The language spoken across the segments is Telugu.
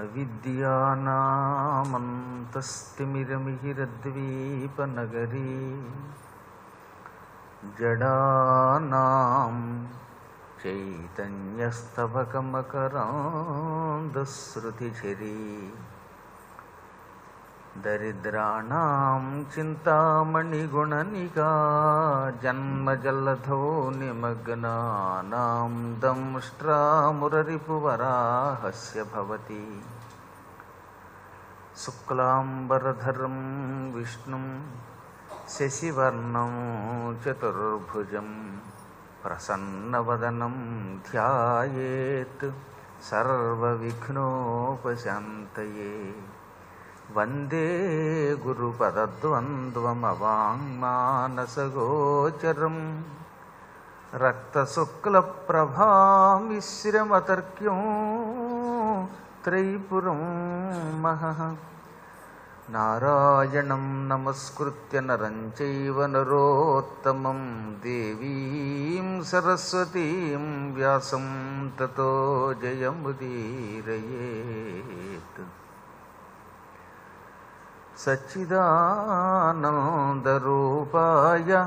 అవిద్యానామంతస్తిమిరమిహిరద్వీపనగరీ జడానాం చైతన్యస్తవకమకరాంధశ్రుతిఝరీ దరిద్రాణం చింతామణిగుణనికా జన్మజల్లధో నిమగ్నానాం దంష్ట్రామురరిపువరాహస్య భవతి శుక్లాంబరధరం విష్ణుం శశివర్ణం చతుర్భుజం ప్రసన్నవదనం ధ్యాయేత్ సర్వవిఘ్నోపశాంతయే వందే గురుపదద్వంద్వమవాङ्మానసగోచరం రక్తశుక్లప్రభామిశ్రమతర్క్యం త్రైపురం మహః నారాయణం నమస్కృత్య నరం చైవ నరోత్తమం దేవీం సరస్వతీం వ్యాసం తతో జయముదీరయేత్ సచ్చిదానందరూపాయ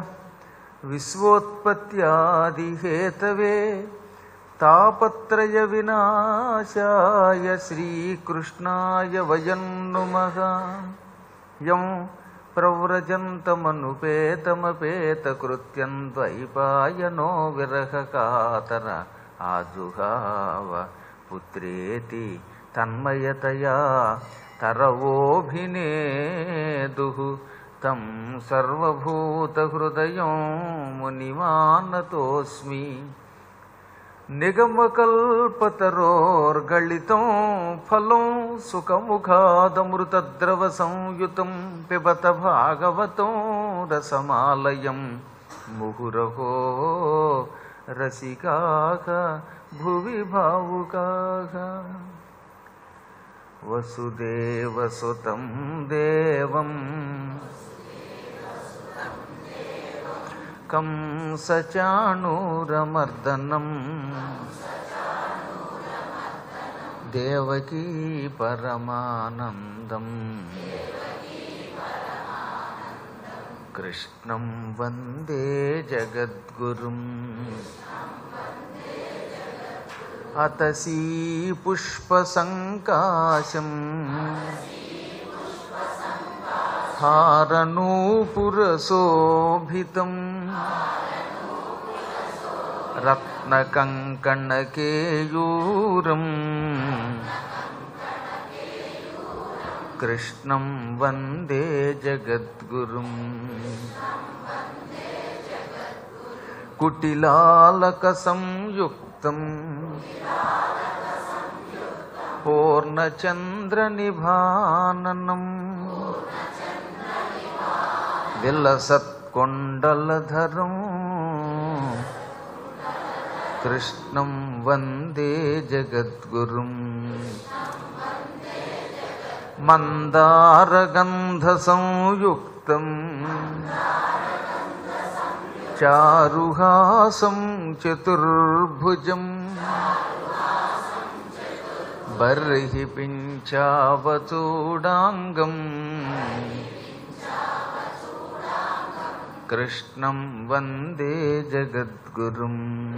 విశ్వోత్పత్యాదిహేతవే తాపత్రయ వినాశాయ శ్రీకృష్ణాయ వయం నుమః యం ప్రవ్రజంతమనుపేతమపేతకృత్యం ద్వైపాయనో విరహకాతర ఆజుహావ పుత్రేతి తన్మయతయా తరవోభినేదు తం సర్వభూతహృదయం మునిమానతోస్మి నిగమకల్పతరోర్గళితం ఫలం సుఖముఖాదమృతద్రవ సంయుతం పిబత భాగవతం రసమాలయం ముహురహో రసికాక భువి భావుకాక వసుదేవసుతం దేవం కంసచాణూరమర్దనం దేవకీ పరమానందం కృష్ణం వందే జగద్గురుం అతసీ పుష్పసంకాశం హారనూపురశోభితం రత్నకంకణకేయూరం కృష్ణం వందే జగద్గురుం కుటిలాలక సంయుక్తం పూర్ణచంద్రనిభాననం విలసత్కొండలధరం కృష్ణం వందే జగద్గురుం మందారగంధసంయుక్తం చారుహాసం చతుర్భుజం బర్హి పించావచూడాంగం కృష్ణం వందే జగద్గురుం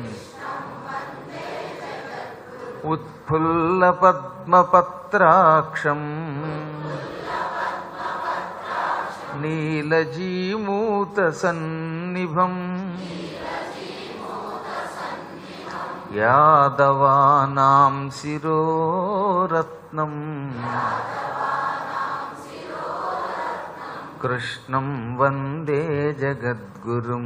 ఉత్ఫుల్లపద్మపత్రాక్షం నీలజీమూతసన్నిభం యాదవానాం శిరోరత్నం కృష్ణం వందే జగద్గురుం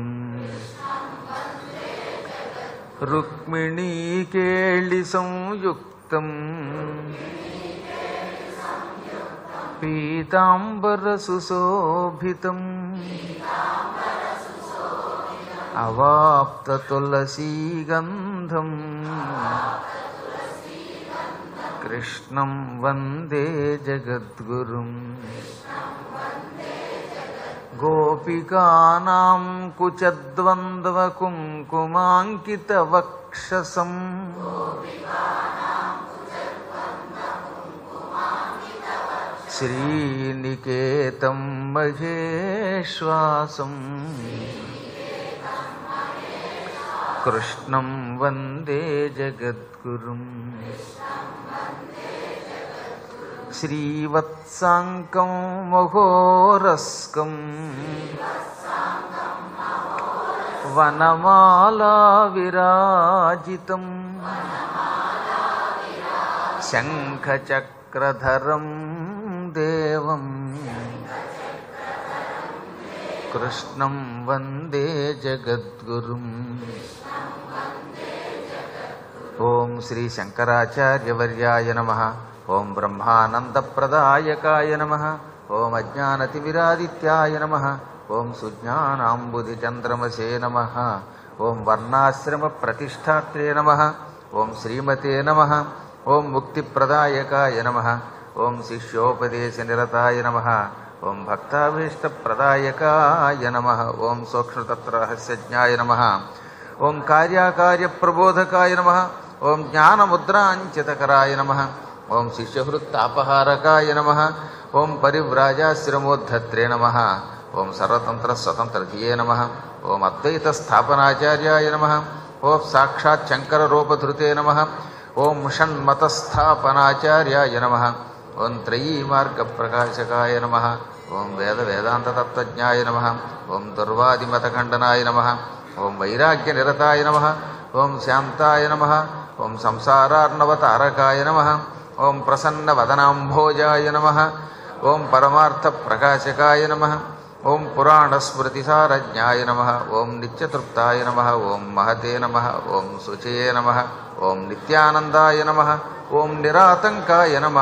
రుక్మిణీకేళి సంయుక్తం పీతాంబరసుశోభితం అవాప్తతులసీగంధం కృష్ణం వందే జగద్గురుం గోపికానాం కుచద్వంద్వకుంకుమాంకితవక్షసం శ్రీనికేతం మహేశ్వాసం కృష్ణం వందే జగద్గురుం శ్రీవత్సాంకం మహోరస్కం వనమాలా విరాజితం శంఖచక్రధరం దేవం కృష్ణం వందే జగద్గురుం ఓం శ్రీ శంకరాచార్యవర్యాయ నమ ఓం బ్రహ్మానందప్రదాయకాయ నమ ఓం అజ్ఞానతిమిరాదిత్యాయ నమ ఓం సుజ్ఞానాంబుధిచంద్రమసే నమ ఓం వర్ణాశ్రమ ప్రతిష్టాత్రే నమ ఓం శ్రీమతే నమ ఓం ముక్తిప్రదాయకాయ నమ ఓం శిష్యోపదేశనిరతాయ నమ ఓం భక్తాభీష్టప్రదాయకాయ నమ ఓం సూక్ష్మతత్రహస్యజ్ఞాయ నమ ఓం కార్యాకార్యప్రబోధకాయ నమ ఓం జ్ఞానముద్రాంచితకరాయ నమ ఓం శిష్యహృత్తాపహారకాయ నమ ఓం పరివ్రాజాశ్రమోద్ధత్రే నమ ఓం సర్వతంత్రస్వతంత్రధియే నమ ఓం అద్వైతస్థాపనాచార్యాయ నమ ఓం సాక్షాత్ శంకరరూపధృతే నమ ఓం షణ్మతస్థాపనాచార్యాయ నమ ఓం త్రయీమార్గప్రకాశకాయ నమ ఓం వేద వేదాంతతత్వజ్ఞాయ నమ ఓం దుర్వాదిమతఖండనాయ నమ ఓం వైరాగ్యనిరతాయ నమ ఓం శాంతాయ నమ ఓం సంసారార్ణవతారకాయ నమ ఓం ప్రసన్నవదనాంభోజాయ నమ ఓం పరమార్థప్రకాశకాయ నమ ఓం పురాణస్మృతిసారజ్ఞాయ నమ ఓం నిత్యతృప్తాయ నమ ఓం మహతే నమ ఓం శుచయే నమ ఓం నిత్యానందాయ నమ ఓం నిరాతంకాయ నమ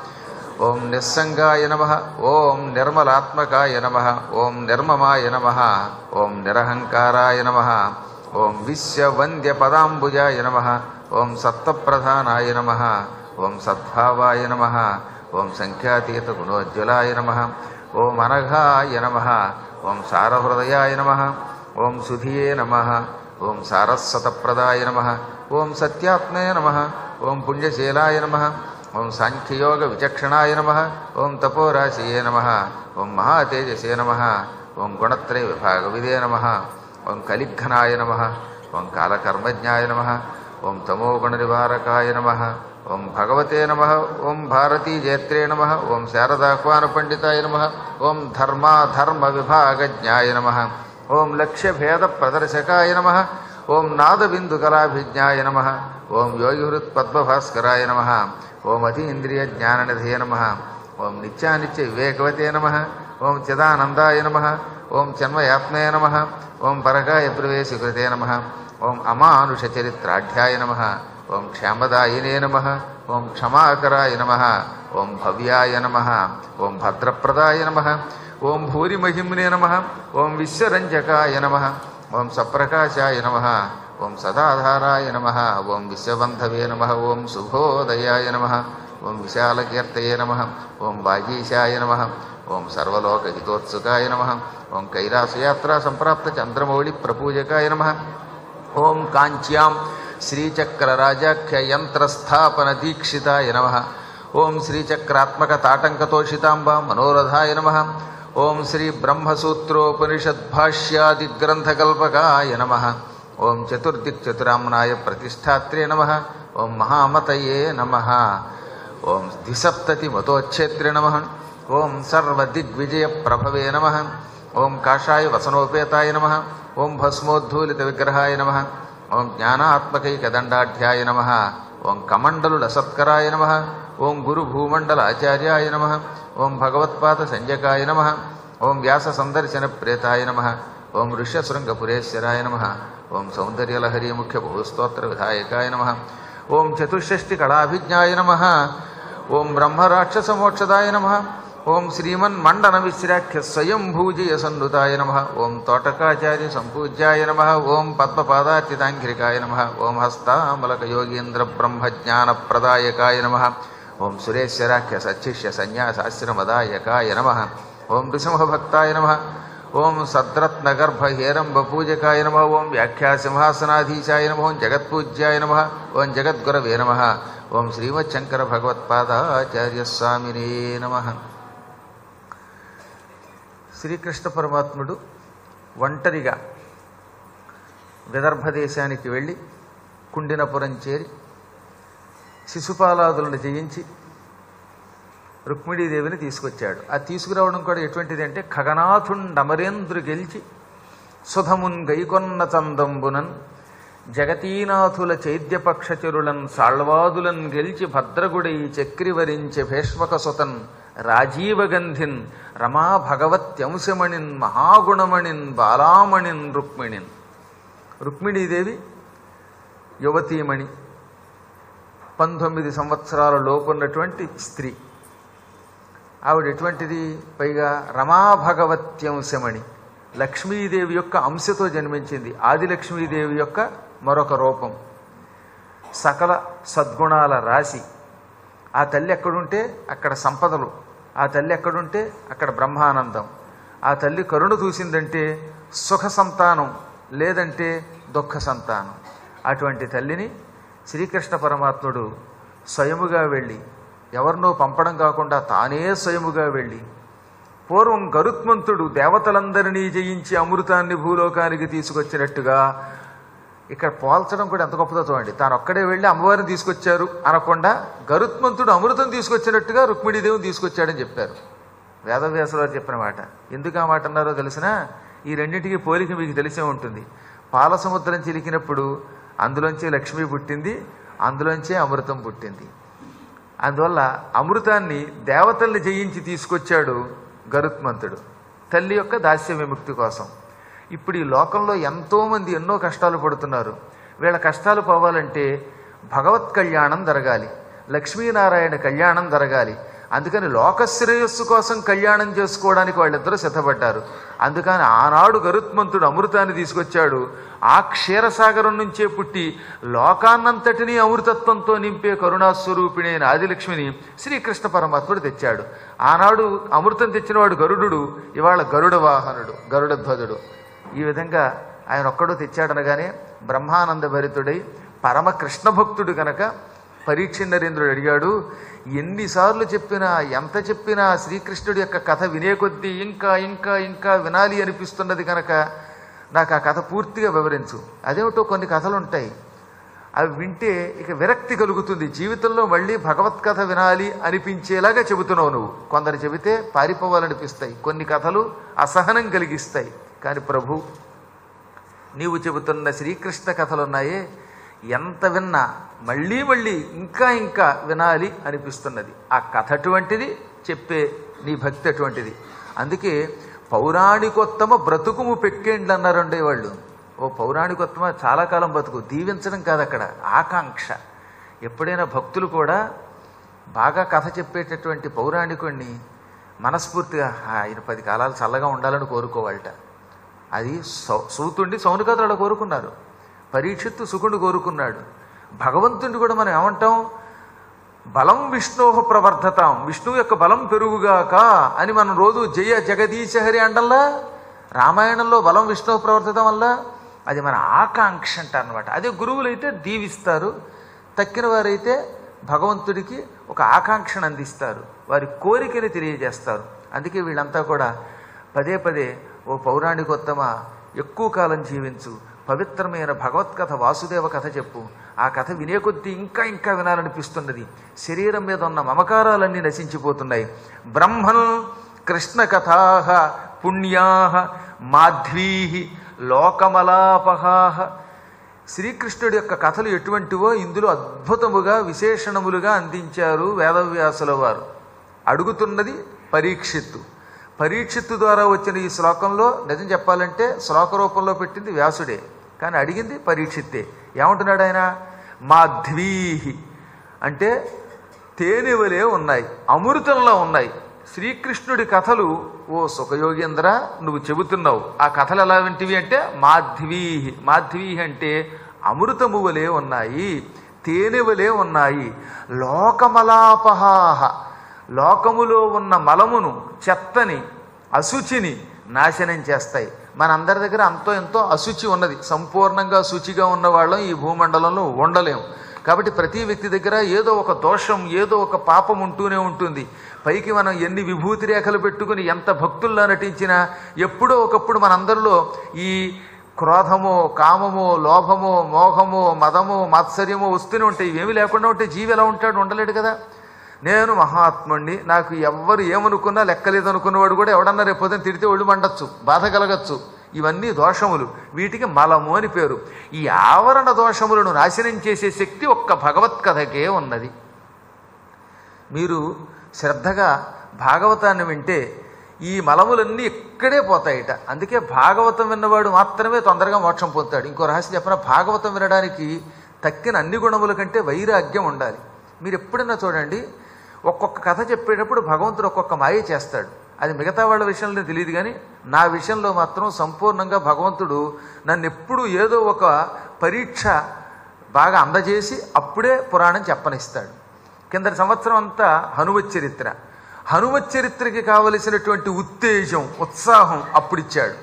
ఓం నిస్సంగాయ నమ ఓం నిర్మలాత్మకాయ నమ ఓం నిర్మమాయ నమ ఓం నిరహంకారాయ నమ ఓం విశ్వవంద్యపదాంబుజాయ నమ ఓం సత్వప్రధానాయ నమ ఓం సద్భావాయ నమ ఓం సంఖ్యాతీత గుణోజ్వలాయ నమ ఓం అనఘాయ నమ ఓం సారహృదయాయ నమ ఓం సుధియే నమ ఓం సారస్వతప్రదాయ నమ ఓం సత్యాత్మయ నమ ఓం పుణ్యశీలాయ నమ ఓం సాంఖ్యయోగ విచక్షణాయ నమ ఓం తపోరాశియే నమ ఓం మహాతేజసే నమ ఓం గుణత్రయ విభాగవిదే నమ ఓం కలిఘ్నాయ నమ ఓం కాలకర్మజ్ఞాయ నమ ఓం తమోగుణనివారకాయ నమ ఓం భగవతే నమ ఓం భారతీజేత్రే నమ ఓం శారదాహ్వానపండితాయ నమ ఓం ధర్మాధర్మ విభాగజ్ఞాయ నమ ఓం లక్ష్యభేద ప్రదర్శకాయ నమ ఓం నాదబిందుకలాభిజ్ఞాయ నమ ఓం యోగిహృత్పద్మభాస్కరాయ నమ ఓం అతీంద్రియ జ్ఞాననిధయ నమ ఓం నిత్యానిత్య వివేకవతే నమ ఓం చిదానందాయ నమ ఓం చన్మయాత్మయ నమ ఓం పరకాయ ప్రవేశకృతే నమ ఓం అమానుషచరిత్రాఢ్యాయ నమ ఓం క్షేమదాయినే నమ ఓం క్షమాకరాయ నమ ఓం భవ్యాయ నమ ఓం భద్రప్రదాయ నమ ఓం భూరిమహిమ్నే నమ ఓం విశ్వరంజకాయ నమ ఓం సప్రకాశాయ నమ ఓం సదాధారాయ నమ ఓం విశ్వబంధవే నమ ఓం శుభోదయాయ నమ ఓం విశాలకీర్తయే నమ ఓం వాగీశాయ నమ ఓం సర్వలోకహితోత్సుకాయ నమ ఓం కైలాసయాత్రా సంప్రాప్త చంద్రమౌళి ప్రపూజకాయ నమ ఓం కాంచ్యాం శ్రీచక్రరాజాఖ్య యంత్రస్థాపన దీక్షితాయ నమ ఓం శ్రీచక్రాత్మక తాటంకతోషితాంబ మనోరథాయ నమ ఓం శ్రీ బ్రహ్మసూత్రోపనిషద్భాష్యాదిగ్రంథకల్పకాయ నమ ఓం చతుర్దిక్చతురామ్నాయ ప్రతిష్టాత్రే నమ ఓం మహామతయే నమ ఓం ద్విసప్తతి మతోచ్ఛేత్రే నమ ఓం సర్వదిగ్విజయ ప్రభవే నమ ఓం కాషాయ వసనోపేతాయ నమ ఓం భస్మోద్ధూలిత విగ్రహాయ నమ ఓం జ్ఞానాత్మకైకదండాఢ్యాయ నమ ఓం కమండలుల సత్కరాయ నమ ఓం గురుభూమండల ఆచార్యాయ నమ ఓం భగవత్పాద సంజకాయ నమ ఓం వ్యాస సందర్శన ప్రేతాయ నమ ఓం ఋష్యశృంగపురేశ్వరాయ నమ ఓం సౌందర్యలహరి ముఖ్య భూస్తోత్ర విధాయకాయ నమ ఓం చతుషష్టి కళాభిజ్ఞాయ నమ ఓం బ్రహ్మరాక్షసమోక్షదాయ నమ ఓం శ్రీమన్మండన విశ్రాఖ్య స్వయంభూజయ సన్నుతాయ నమ ఓం తోటకాచార్య సంపూజ్యాయ నమ ఓం పద్మపాదార్చితాంఘ్రికాయ నమ ఓం హస్తామలక యోగీంద్ర బ్రహ్మజ్ఞానప్రదాయకాయ నమ ఓం సురేశ్వరాఖ్య సచ్చిష్య సన్యాసాశ్రమదాయకాయ నమ ఓం నృసింహభక్తాయ నమ ఓం సద్రత్నగర్భ హేరంబ పూజకాయ నమ ఓం వ్యాఖ్యాసింహాసనాధీశాయ నమ ఓం జగత్పూజ్యాయ నమ ఓం జగద్గురవే నమ ఓం శ్రీమచ్చంకర భగవత్పాదాచార్య స్వామినే నమ శ్రీకృష్ణ పరమాత్ముడు ఒంటరిగా విదర్భ దేశానికి వెళ్ళి కుండినపురం చేరి శిశుపాలాదులను జయించి రుక్మిణీదేవిని తీసుకొచ్చాడు ఆ తీసుకురావడం కూడా ఎటువంటిది అంటే ఖగనాథుండమరేంద్రు గెలిచి సుధమున్ గైకొన్న చందంబునన్ జగతీనాథుల చైద్యపక్షచరులన్ సాళ్వాదులన్ గెలిచి భద్రగుడై చక్రివరించె భీష్మక సుతన్ రాజీవగంధిన్ రమా భగవత్యంశమణిన్ మహాగుణమణిన్ బాలామణిన్ రుక్మిణిన్ రుక్మిణీదేవి యువతీమణి పంతొమ్మిది సంవత్సరాల లోపున్నటువంటి స్త్రీ ఆవిడ ఎటువంటిది పైగా రమాభగవత్యంశమణి లక్ష్మీదేవి యొక్క అంశతో జన్మించింది ఆదిలక్ష్మీదేవి యొక్క మరొక రూపం సకల సద్గుణాల రాశి ఆ తల్లి ఎక్కడుంటే అక్కడ సంపదలు ఆ తల్లి ఎక్కడుంటే అక్కడ బ్రహ్మానందం ఆ తల్లి కరుణ చూసిందంటే సుఖ సంతానం లేదంటే దుఃఖ సంతానం అటువంటి తల్లిని శ్రీకృష్ణ పరమాత్ముడు స్వయముగా వెళ్ళి ఎవరినో పంపడం కాకుండా తానే స్వయముగా వెళ్ళి పూర్వం గరుత్మంతుడు దేవతలందరినీ జయించి అమృతాన్ని భూలోకానికి తీసుకొచ్చినట్టుగా ఇక్కడ పోల్చడం కూడా ఎంత గొప్పదో చూడండి తాను ఒక్కడే వెళ్ళి అమ్మవారిని తీసుకొచ్చారు అనకుండా గరుత్మంతుడు అమృతం తీసుకొచ్చినట్టుగా రుక్మిణీదేవిని తీసుకొచ్చాడని చెప్పారు వేదవ్యాసరావు చెప్పిన మాట ఎందుకు ఆ మాట అన్నారో తెలిసినా ఈ రెండింటికి పోలిక మీకు తెలిసే ఉంటుంది పాల సముద్రం చిలికినప్పుడు అందులోంచి లక్ష్మి పుట్టింది అందులోంచే అమృతం పుట్టింది అందువల్ల అమృతాన్ని దేవతల్ని జయించి తీసుకొచ్చాడు గరుత్మంతుడు తల్లి యొక్క దాస్య విముక్తి కోసం ఇప్పుడు ఈ లోకంలో ఎంతోమంది ఎన్నో కష్టాలు పడుతున్నారు వీళ్ళ కష్టాలు పోవాలంటే భగవత్ కళ్యాణం జరగాలి లక్ష్మీనారాయణ కళ్యాణం జరగాలి అందుకని లోకశ్రేయస్సు కోసం కళ్యాణం చేసుకోవడానికి వాళ్ళిద్దరూ సిద్ధపడ్డారు అందుకని ఆనాడు గరుత్మంతుడు అమృతాన్ని తీసుకొచ్చాడు ఆ క్షీరసాగరం నుంచే పుట్టి లోకాన్నంతటినీ అమృతత్వంతో నింపే కరుణాస్వరూపిణి అయిన ఆదిలక్ష్మిని శ్రీకృష్ణ పరమాత్ముడు తెచ్చాడు ఆనాడు అమృతం తెచ్చినవాడు గరుడు ఇవాళ గరుడ వాహనుడు గరుడ ధ్వజుడు ఈ విధంగా ఆయన ఒక్కడూ తెచ్చాడనగానే బ్రహ్మానంద భరితుడై పరమ కృష్ణ భక్తుడు గనక పరీక్ష నరేంద్రుడు అడిగాడు ఎన్నిసార్లు చెప్పినా ఎంత చెప్పినా శ్రీకృష్ణుడి యొక్క కథ వినే కొద్దీ ఇంకా ఇంకా ఇంకా వినాలి అనిపిస్తున్నది కనుక నాకు ఆ కథ పూర్తిగా వివరించు అదేమిటో కొన్ని కథలు ఉంటాయి అవి వింటే ఇక విరక్తి కలుగుతుంది జీవితంలో మళ్ళీ భగవత్ కథ వినాలి అనిపించేలాగా చెబుతున్నావు నువ్వు కొందరు చెబితే పారిపోవాలనిపిస్తాయి కొన్ని కథలు అసహనం కలిగిస్తాయి కానీ ప్రభు నీవు చెబుతున్న శ్రీకృష్ణ కథలున్నాయే ఎంత విన్నా మళ్ళీ మళ్ళీ ఇంకా ఇంకా వినాలి అనిపిస్తున్నది ఆ కథ అటువంటిది చెప్పే నీ భక్తి అటువంటిది అందుకే పౌరాణికోత్తమ బ్రతుకుము పెక్కేండ్లు అన్నారండే వాళ్ళు ఓ పౌరాణికోత్తమ చాలా కాలం బతుకు దీవించడం కాదు అక్కడ ఆకాంక్ష ఎప్పుడైనా భక్తులు కూడా బాగా కథ చెప్పేటటువంటి పౌరాణికుణ్ణి మనస్ఫూర్తిగా ఆయన పది కాలాలు చల్లగా ఉండాలని కోరుకోవాలట అది సౌ సూతుండి సౌనకాదులు అలా కోరుకున్నారు పరీక్షిత్తు సుకుడు కోరుకున్నాడు భగవంతుడిని కూడా మనం ఏమంటాం బలం విష్ణోహ ప్రవర్ధతాం విష్ణువు యొక్క బలం పెరుగుగాక అని మనం రోజు జయ జగదీశహరి అండల్లా రామాయణంలో బలం విష్ణువు ప్రవర్తతం వల్ల అది మన ఆకాంక్ష అంటారు అనమాట అదే గురువులైతే దీవిస్తారు తక్కిన వారైతే భగవంతుడికి ఒక ఆకాంక్షను అందిస్తారు వారి కోరికని తెలియజేస్తారు అందుకే వీళ్ళంతా కూడా పదే పదే ఓ పౌరాణికోత్తమ ఎక్కువ కాలం జీవించు పవిత్రమైన భగవత్కథ వాసుదేవ కథ చెప్పు ఆ కథ వినే కొద్దీ ఇంకా ఇంకా వినాలనిపిస్తున్నది శరీరం మీద ఉన్న మమకారాలన్నీ నశించిపోతున్నాయి బ్రహ్మన్ కృష్ణ కథా పుణ్యా మాధ్వీ లోకమలాపహా శ్రీకృష్ణుడి యొక్క కథలు ఎటువంటివో ఇందులో అద్భుతముగా విశేషణములుగా అందించారు వేదవ్యాసుల వారు అడుగుతున్నది పరీక్షిత్తు పరీక్షిత్తు ద్వారా వచ్చిన ఈ శ్లోకంలో నిజం చెప్పాలంటే శ్లోక రూపంలో పెట్టింది వ్యాసుడే కానీ అడిగింది పరీక్షిత్తే ఏమంటున్నాడు ఆయన మాధ్వీహి అంటే తేనెవలే ఉన్నాయి అమృతంలో ఉన్నాయి శ్రీకృష్ణుడి కథలు ఓ సుఖయోగేంద్ర నువ్వు చెబుతున్నావు ఆ కథలు ఎలా వింటివి అంటే మాధ్వీహి మాధ్వీహి అంటే అమృతము వలె ఉన్నాయి తేనెవలే ఉన్నాయి లోకమలాపహాహ లోకములో ఉన్న మలమును చెత్తని అశుచిని నాశనం చేస్తాయి మనందరి దగ్గర అంతో ఎంతో అశుచి ఉన్నది సంపూర్ణంగా శుచిగా ఉన్న వాళ్ళం ఈ భూమండలంలో ఉండలేం కాబట్టి ప్రతి వ్యక్తి దగ్గర ఏదో ఒక దోషం ఏదో ఒక పాపం ఉంటూనే ఉంటుంది పైకి మనం ఎన్ని విభూతి రేఖలు పెట్టుకుని ఎంత భక్తుల్లా నటించినా ఎప్పుడో ఒకప్పుడు మనందరిలో ఈ క్రోధమో కామమో లోభమో మోహమో మదమో మాత్సర్యమో వస్తూనే ఉంటాయి ఇవేమి లేకుండా ఉంటే జీవి ఎలా ఉంటాడు ఉండలేడు కదా నేను మహాత్ముణ్ణి నాకు ఎవ్వరు ఏమనుకున్నా లెక్కలేదు అనుకున్నవాడు కూడా ఎవడన్నా రేపొద్దున తిడితే ఒళ్ళు మండచ్చు బాధ కలగచ్చు ఇవన్నీ దోషములు వీటికి మలము అని పేరు ఈ ఆవరణ దోషములను నాశనం చేసే శక్తి ఒక్క భగవత్ కథకే ఉన్నది మీరు శ్రద్ధగా భాగవతాన్ని వింటే ఈ మలములన్నీ ఇక్కడే పోతాయిట అందుకే భాగవతం విన్నవాడు మాత్రమే తొందరగా మోక్షం పొందుతాడు ఇంకో రహస్యం చెప్పిన భాగవతం వినడానికి తక్కిన అన్ని గుణముల కంటే వైరాగ్యం ఉండాలి మీరు ఎప్పుడైనా చూడండి ఒక్కొక్క కథ చెప్పేటప్పుడు భగవంతుడు ఒక్కొక్క మాయ చేస్తాడు అది మిగతా వాళ్ళ విషయంలో తెలియదు కానీ నా విషయంలో మాత్రం సంపూర్ణంగా భగవంతుడు నన్ను ఎప్పుడూ ఏదో ఒక పరీక్ష బాగా అందజేసి అప్పుడే పురాణం చెప్పనిస్తాడు కిందటి సంవత్సరం అంతా హనుమత్ చరిత్ర హనుమత్ చరిత్రకి కావలసినటువంటి ఉత్తేజం ఉత్సాహం అప్పుడిచ్చాడు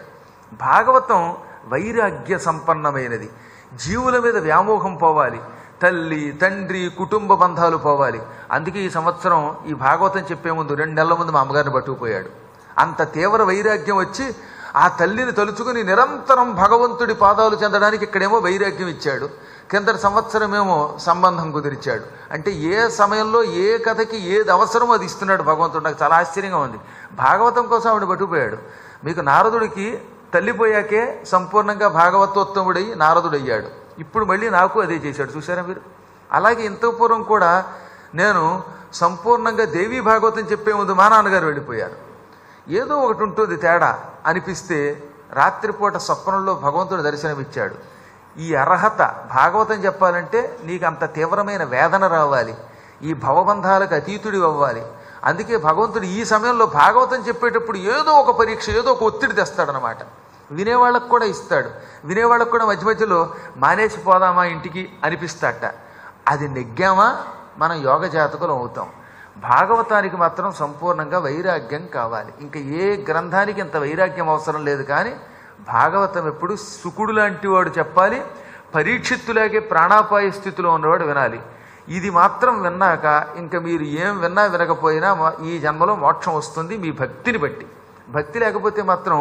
భాగవతం వైరాగ్య సంపన్నమైనది జీవుల మీద వ్యామోహం పోవాలి తల్లి తండ్రి కుటుంబ బంధాలు పోవాలి అందుకే ఈ సంవత్సరం ఈ భాగవతం చెప్పే ముందు రెండు నెలల ముందు మా అమ్మగారిని పట్టుకుపోయాడు అంత తీవ్ర వైరాగ్యం వచ్చి ఆ తల్లిని తలుచుకుని నిరంతరం భగవంతుడి పాదాలు చెందడానికి ఇక్కడేమో వైరాగ్యం ఇచ్చాడు కిందటి సంవత్సరమేమో సంబంధం కుదిరిచాడు అంటే ఏ సమయంలో ఏ కథకి ఏది అవసరమో అది ఇస్తున్నాడు భగవంతుడు నాకు చాలా ఆశ్చర్యంగా ఉంది భాగవతం కోసం ఆవిడ పట్టుకుపోయాడు మీకు నారదుడికి తల్లిపోయాకే సంపూర్ణంగా భాగవతోత్తముడై నారదుడయ్యాడు ఇప్పుడు మళ్ళీ నాకు అదే చేశాడు చూసారా మీరు అలాగే ఇంత పూర్వం కూడా నేను సంపూర్ణంగా దేవీ భాగవతం చెప్పే ముందు మా నాన్నగారు వెళ్ళిపోయారు ఏదో ఒకటి ఉంటుంది తేడా అనిపిస్తే రాత్రిపూట స్వప్నంలో భగవంతుడు దర్శనమిచ్చాడు ఈ అర్హత భాగవతం చెప్పాలంటే నీకు అంత తీవ్రమైన వేదన రావాలి ఈ భవబంధాలకు అతీతుడి అవ్వాలి అందుకే భగవంతుడు ఈ సమయంలో భాగవతం చెప్పేటప్పుడు ఏదో ఒక పరీక్ష ఏదో ఒక ఒత్తిడి తెస్తాడనమాట వినేవాళ్ళకు కూడా ఇస్తాడు వినేవాళ్ళకు కూడా మధ్య మధ్యలో మానేసి పోదామా ఇంటికి అనిపిస్తాట అది నెగ్గామా మనం యోగ జాతకులు అవుతాం భాగవతానికి మాత్రం సంపూర్ణంగా వైరాగ్యం కావాలి ఇంకా ఏ గ్రంథానికి ఇంత వైరాగ్యం అవసరం లేదు కానీ భాగవతం ఎప్పుడు సుకుడు లాంటి వాడు చెప్పాలి పరీక్షిత్తులాగే ప్రాణాపాయ స్థితిలో ఉన్నవాడు వినాలి ఇది మాత్రం విన్నాక ఇంకా మీరు ఏం విన్నా వినకపోయినా మా- ఈ జన్మలో మోక్షం వస్తుంది మీ భక్తిని బట్టి భక్తి లేకపోతే మాత్రం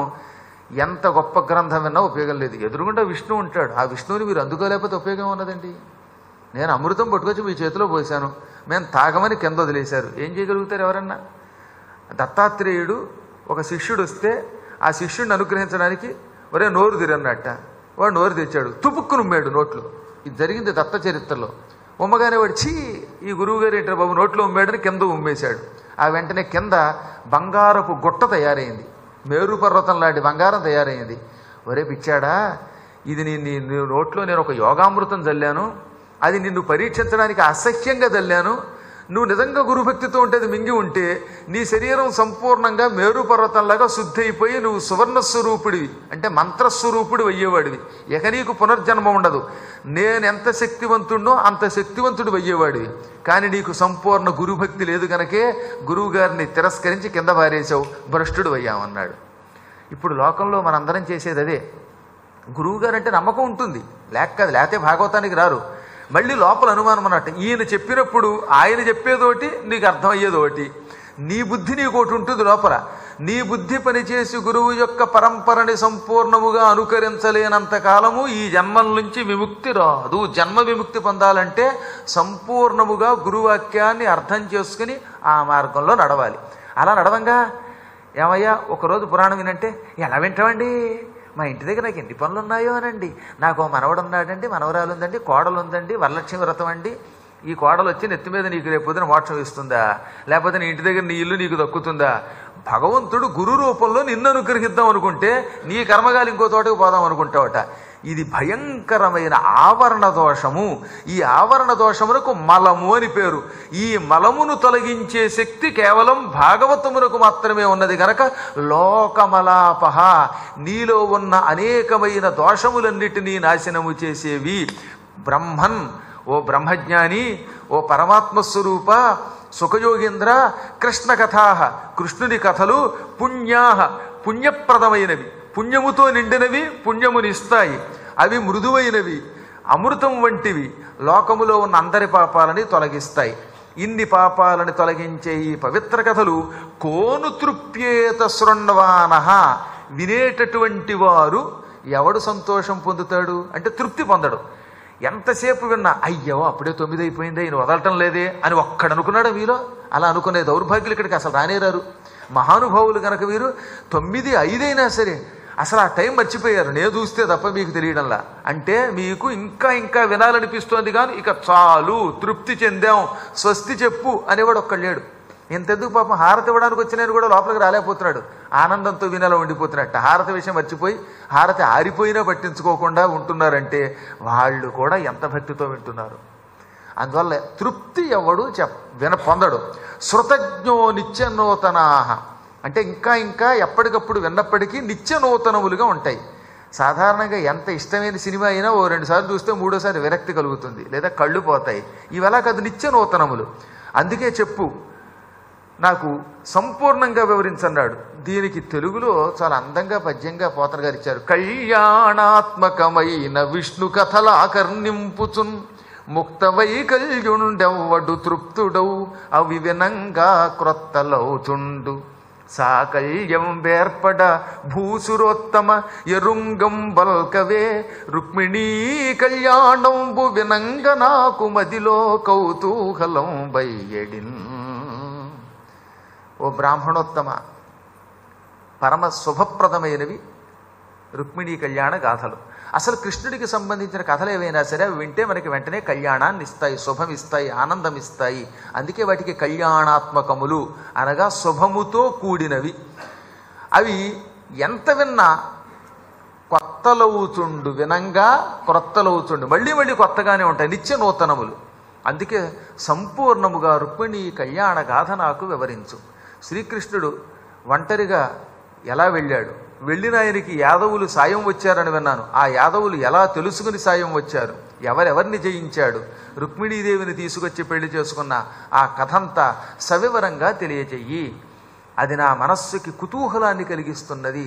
ఎంత గొప్ప గ్రంథం విన్నా ఉపయోగం లేదు ఎదురుగుండా విష్ణు ఉంటాడు ఆ విష్ణువుని మీరు అందుకోలేకపోతే ఉపయోగం ఉన్నదండి నేను అమృతం పట్టుకొచ్చి మీ చేతిలో పోసాను మేము తాగమని కింద వదిలేశారు ఏం చేయగలుగుతారు ఎవరన్నా దత్తాత్రేయుడు ఒక శిష్యుడు వస్తే ఆ శిష్యుడిని అనుగ్రహించడానికి ఒరే నోరు తిరన్నట్ట వాడు నోరు తెచ్చాడు తుపుక్కు నుమ్మాడు నోట్లో ఇది జరిగింది దత్త చరిత్రలో ఉమ్మగానే వాడు చీ ఈ గురువుగారు ఏంటారు బాబు నోట్లో ఉమ్మాడని కింద ఉమ్మేశాడు ఆ వెంటనే కింద బంగారపు గుట్ట తయారైంది మేరు పర్వతం లాంటి బంగారం తయారైంది ఒరే పిచ్చాడా ఇది నీ నీ నీ నోట్లో నేను ఒక యోగామృతం చల్లాను అది నిన్ను పరీక్షించడానికి అసహ్యంగా చల్లాను నువ్వు నిజంగా గురుభక్తితో ఉంటే అది మింగి ఉంటే నీ శరీరం సంపూర్ణంగా మేరు పర్వతంలాగా శుద్ధి అయిపోయి నువ్వు సువర్ణ స్వరూపుడివి అంటే మంత్రస్వరూపుడు అయ్యేవాడివి ఇక నీకు పునర్జన్మ ఉండదు నేను ఎంత శక్తివంతుడో అంత శక్తివంతుడు అయ్యేవాడివి కానీ నీకు సంపూర్ణ గురుభక్తి లేదు కనుకే గురువు గారిని తిరస్కరించి కింద పారేశావు భ్రష్టుడు అయ్యామన్నాడు ఇప్పుడు లోకంలో మనందరం చేసేది అదే గురువు గారు అంటే నమ్మకం ఉంటుంది లేక కాదు లేకపోతే భాగవతానికి రారు మళ్ళీ లోపల అనుమానం అన్నట్టు ఈయన చెప్పినప్పుడు ఆయన చెప్పేదోటి నీకు అర్థమయ్యేదోటి నీ బుద్ధి నీకు ఒకటి ఉంటుంది లోపల నీ బుద్ధి పనిచేసి గురువు యొక్క పరంపరని సంపూర్ణముగా అనుకరించలేనంత కాలము ఈ జన్మం నుంచి విముక్తి రాదు జన్మ విముక్తి పొందాలంటే సంపూర్ణముగా గురువాక్యాన్ని అర్థం చేసుకుని ఆ మార్గంలో నడవాలి అలా నడవంగా ఏమయ్యా ఒకరోజు పురాణం వినంటే ఎలా వింటామండి మా ఇంటి దగ్గర నాకు ఎన్ని పనులు ఉన్నాయో అనండి నాకు ఓ మనవడు ఉన్నాడండి మనవరాలు ఉందండి కోడలు ఉందండి వరలక్ష్మి వ్రతం అండి ఈ కోడలు వచ్చి నెత్తి మీద నీకు రేపు పొద్దున మోక్షం ఇస్తుందా లేకపోతే నీ ఇంటి దగ్గర నీ ఇల్లు నీకు దక్కుతుందా భగవంతుడు గురు రూపంలో నిన్ను అనుగ్రహిద్దాం అనుకుంటే నీ కర్మగాలి ఇంకో తోటకు పోదాం అనుకుంటావట ఇది భయంకరమైన ఆవరణ దోషము ఈ ఆవరణ దోషమునకు మలము అని పేరు ఈ మలమును తొలగించే శక్తి కేవలం భాగవతమునకు మాత్రమే ఉన్నది గనక లోకమలాపహ నీలో ఉన్న అనేకమైన దోషములన్నిటినీ నాశనము చేసేవి బ్రహ్మన్ ఓ బ్రహ్మజ్ఞాని ఓ పరమాత్మ స్వరూప సుఖయోగేంద్ర కృష్ణ కథా కృష్ణుని కథలు పుణ్యా పుణ్యప్రదమైనవి పుణ్యముతో నిండినవి పుణ్యమునిస్తాయి అవి మృదువైనవి అమృతం వంటివి లోకములో ఉన్న అందరి పాపాలని తొలగిస్తాయి ఇన్ని పాపాలను తొలగించే ఈ పవిత్ర కథలు కోను తృప్యేత శృణ్వానహ వినేటటువంటి వారు ఎవడు సంతోషం పొందుతాడు అంటే తృప్తి పొందడు ఎంతసేపు విన్నా అయ్యో అప్పుడే తొమ్మిది అయిపోయింది ఈయన వదలటం లేదే అని ఒక్కడు అనుకున్నాడు వీరు అలా అనుకునే దౌర్భాగ్యులు ఇక్కడికి అసలు రానేరారు మహానుభావులు కనుక వీరు తొమ్మిది ఐదైనా సరే అసలు ఆ టైం మర్చిపోయారు నేను చూస్తే తప్ప మీకు తెలియడంలా అంటే మీకు ఇంకా ఇంకా వినాలనిపిస్తోంది కానీ ఇక చాలు తృప్తి చెందాం స్వస్తి చెప్పు అనేవాడు ఒక్కడు లేడు ఇంతెందుకు పాపం హారతి ఇవ్వడానికి వచ్చిన ఆయన కూడా లోపలికి రాలేకపోతున్నాడు ఆనందంతో వినాల ఉండిపోతున్నట్ట హారతి విషయం మర్చిపోయి హారతి ఆరిపోయినా పట్టించుకోకుండా ఉంటున్నారంటే వాళ్ళు కూడా ఎంత భక్తితో వింటున్నారు అందువల్ల తృప్తి ఎవడు చెప్ విన పొందడు శృతజ్ఞో నిత్య నూతనాహ అంటే ఇంకా ఇంకా ఎప్పటికప్పుడు విన్నప్పటికీ నిత్య నూతనములుగా ఉంటాయి సాధారణంగా ఎంత ఇష్టమైన సినిమా అయినా ఓ రెండు సార్లు చూస్తే మూడోసారి విరక్తి కలుగుతుంది లేదా కళ్ళు పోతాయి ఇవలా కాదు నిత్య నూతనములు అందుకే చెప్పు నాకు సంపూర్ణంగా వివరించన్నాడు దీనికి తెలుగులో చాలా అందంగా పద్యంగా పోతన గారు ఇచ్చారు కళ్యాణాత్మకమైన విష్ణు కథలాకర్ణింపుచున్ ముక్త వైకల్యుండెవ్వడు తృప్తుడవు అవి వినంగా క్రొత్తలవుచుండు సాకల్యం వేర్పడ భూసురోత్తమ ఎరుంగం బల్కవే రుక్మిణీ కళ్యాణంబు వినంగ నాకు మదిలో కౌతూహలం బయ్యడిన్ ఓ బ్రాహ్మణోత్తమ పరమ శుభప్రదమైనవి రుక్మిణీ కళ్యాణ గాథలు అసలు కృష్ణుడికి సంబంధించిన కథలు ఏవైనా సరే అవి వింటే మనకి వెంటనే కళ్యాణాన్ని ఇస్తాయి శుభం ఇస్తాయి ఆనందం ఇస్తాయి అందుకే వాటికి కళ్యాణాత్మకములు అనగా శుభముతో కూడినవి అవి ఎంత విన్నా కొత్తలవుచుండు వినంగా క్రొత్తలవుచుండు మళ్ళీ మళ్ళీ కొత్తగానే ఉంటాయి నిత్య నూతనములు అందుకే సంపూర్ణముగా రుక్మిణి కళ్యాణ గాథ నాకు వివరించు శ్రీకృష్ణుడు ఒంటరిగా ఎలా వెళ్ళాడు వెళ్ళిన ఆయనకి యాదవులు సాయం వచ్చారని విన్నాను ఆ యాదవులు ఎలా తెలుసుకుని సాయం వచ్చారు ఎవరెవరిని జయించాడు రుక్మిణీదేవిని తీసుకొచ్చి పెళ్లి చేసుకున్న ఆ కథంతా సవివరంగా తెలియచెయ్యి అది నా మనస్సుకి కుతూహలాన్ని కలిగిస్తున్నది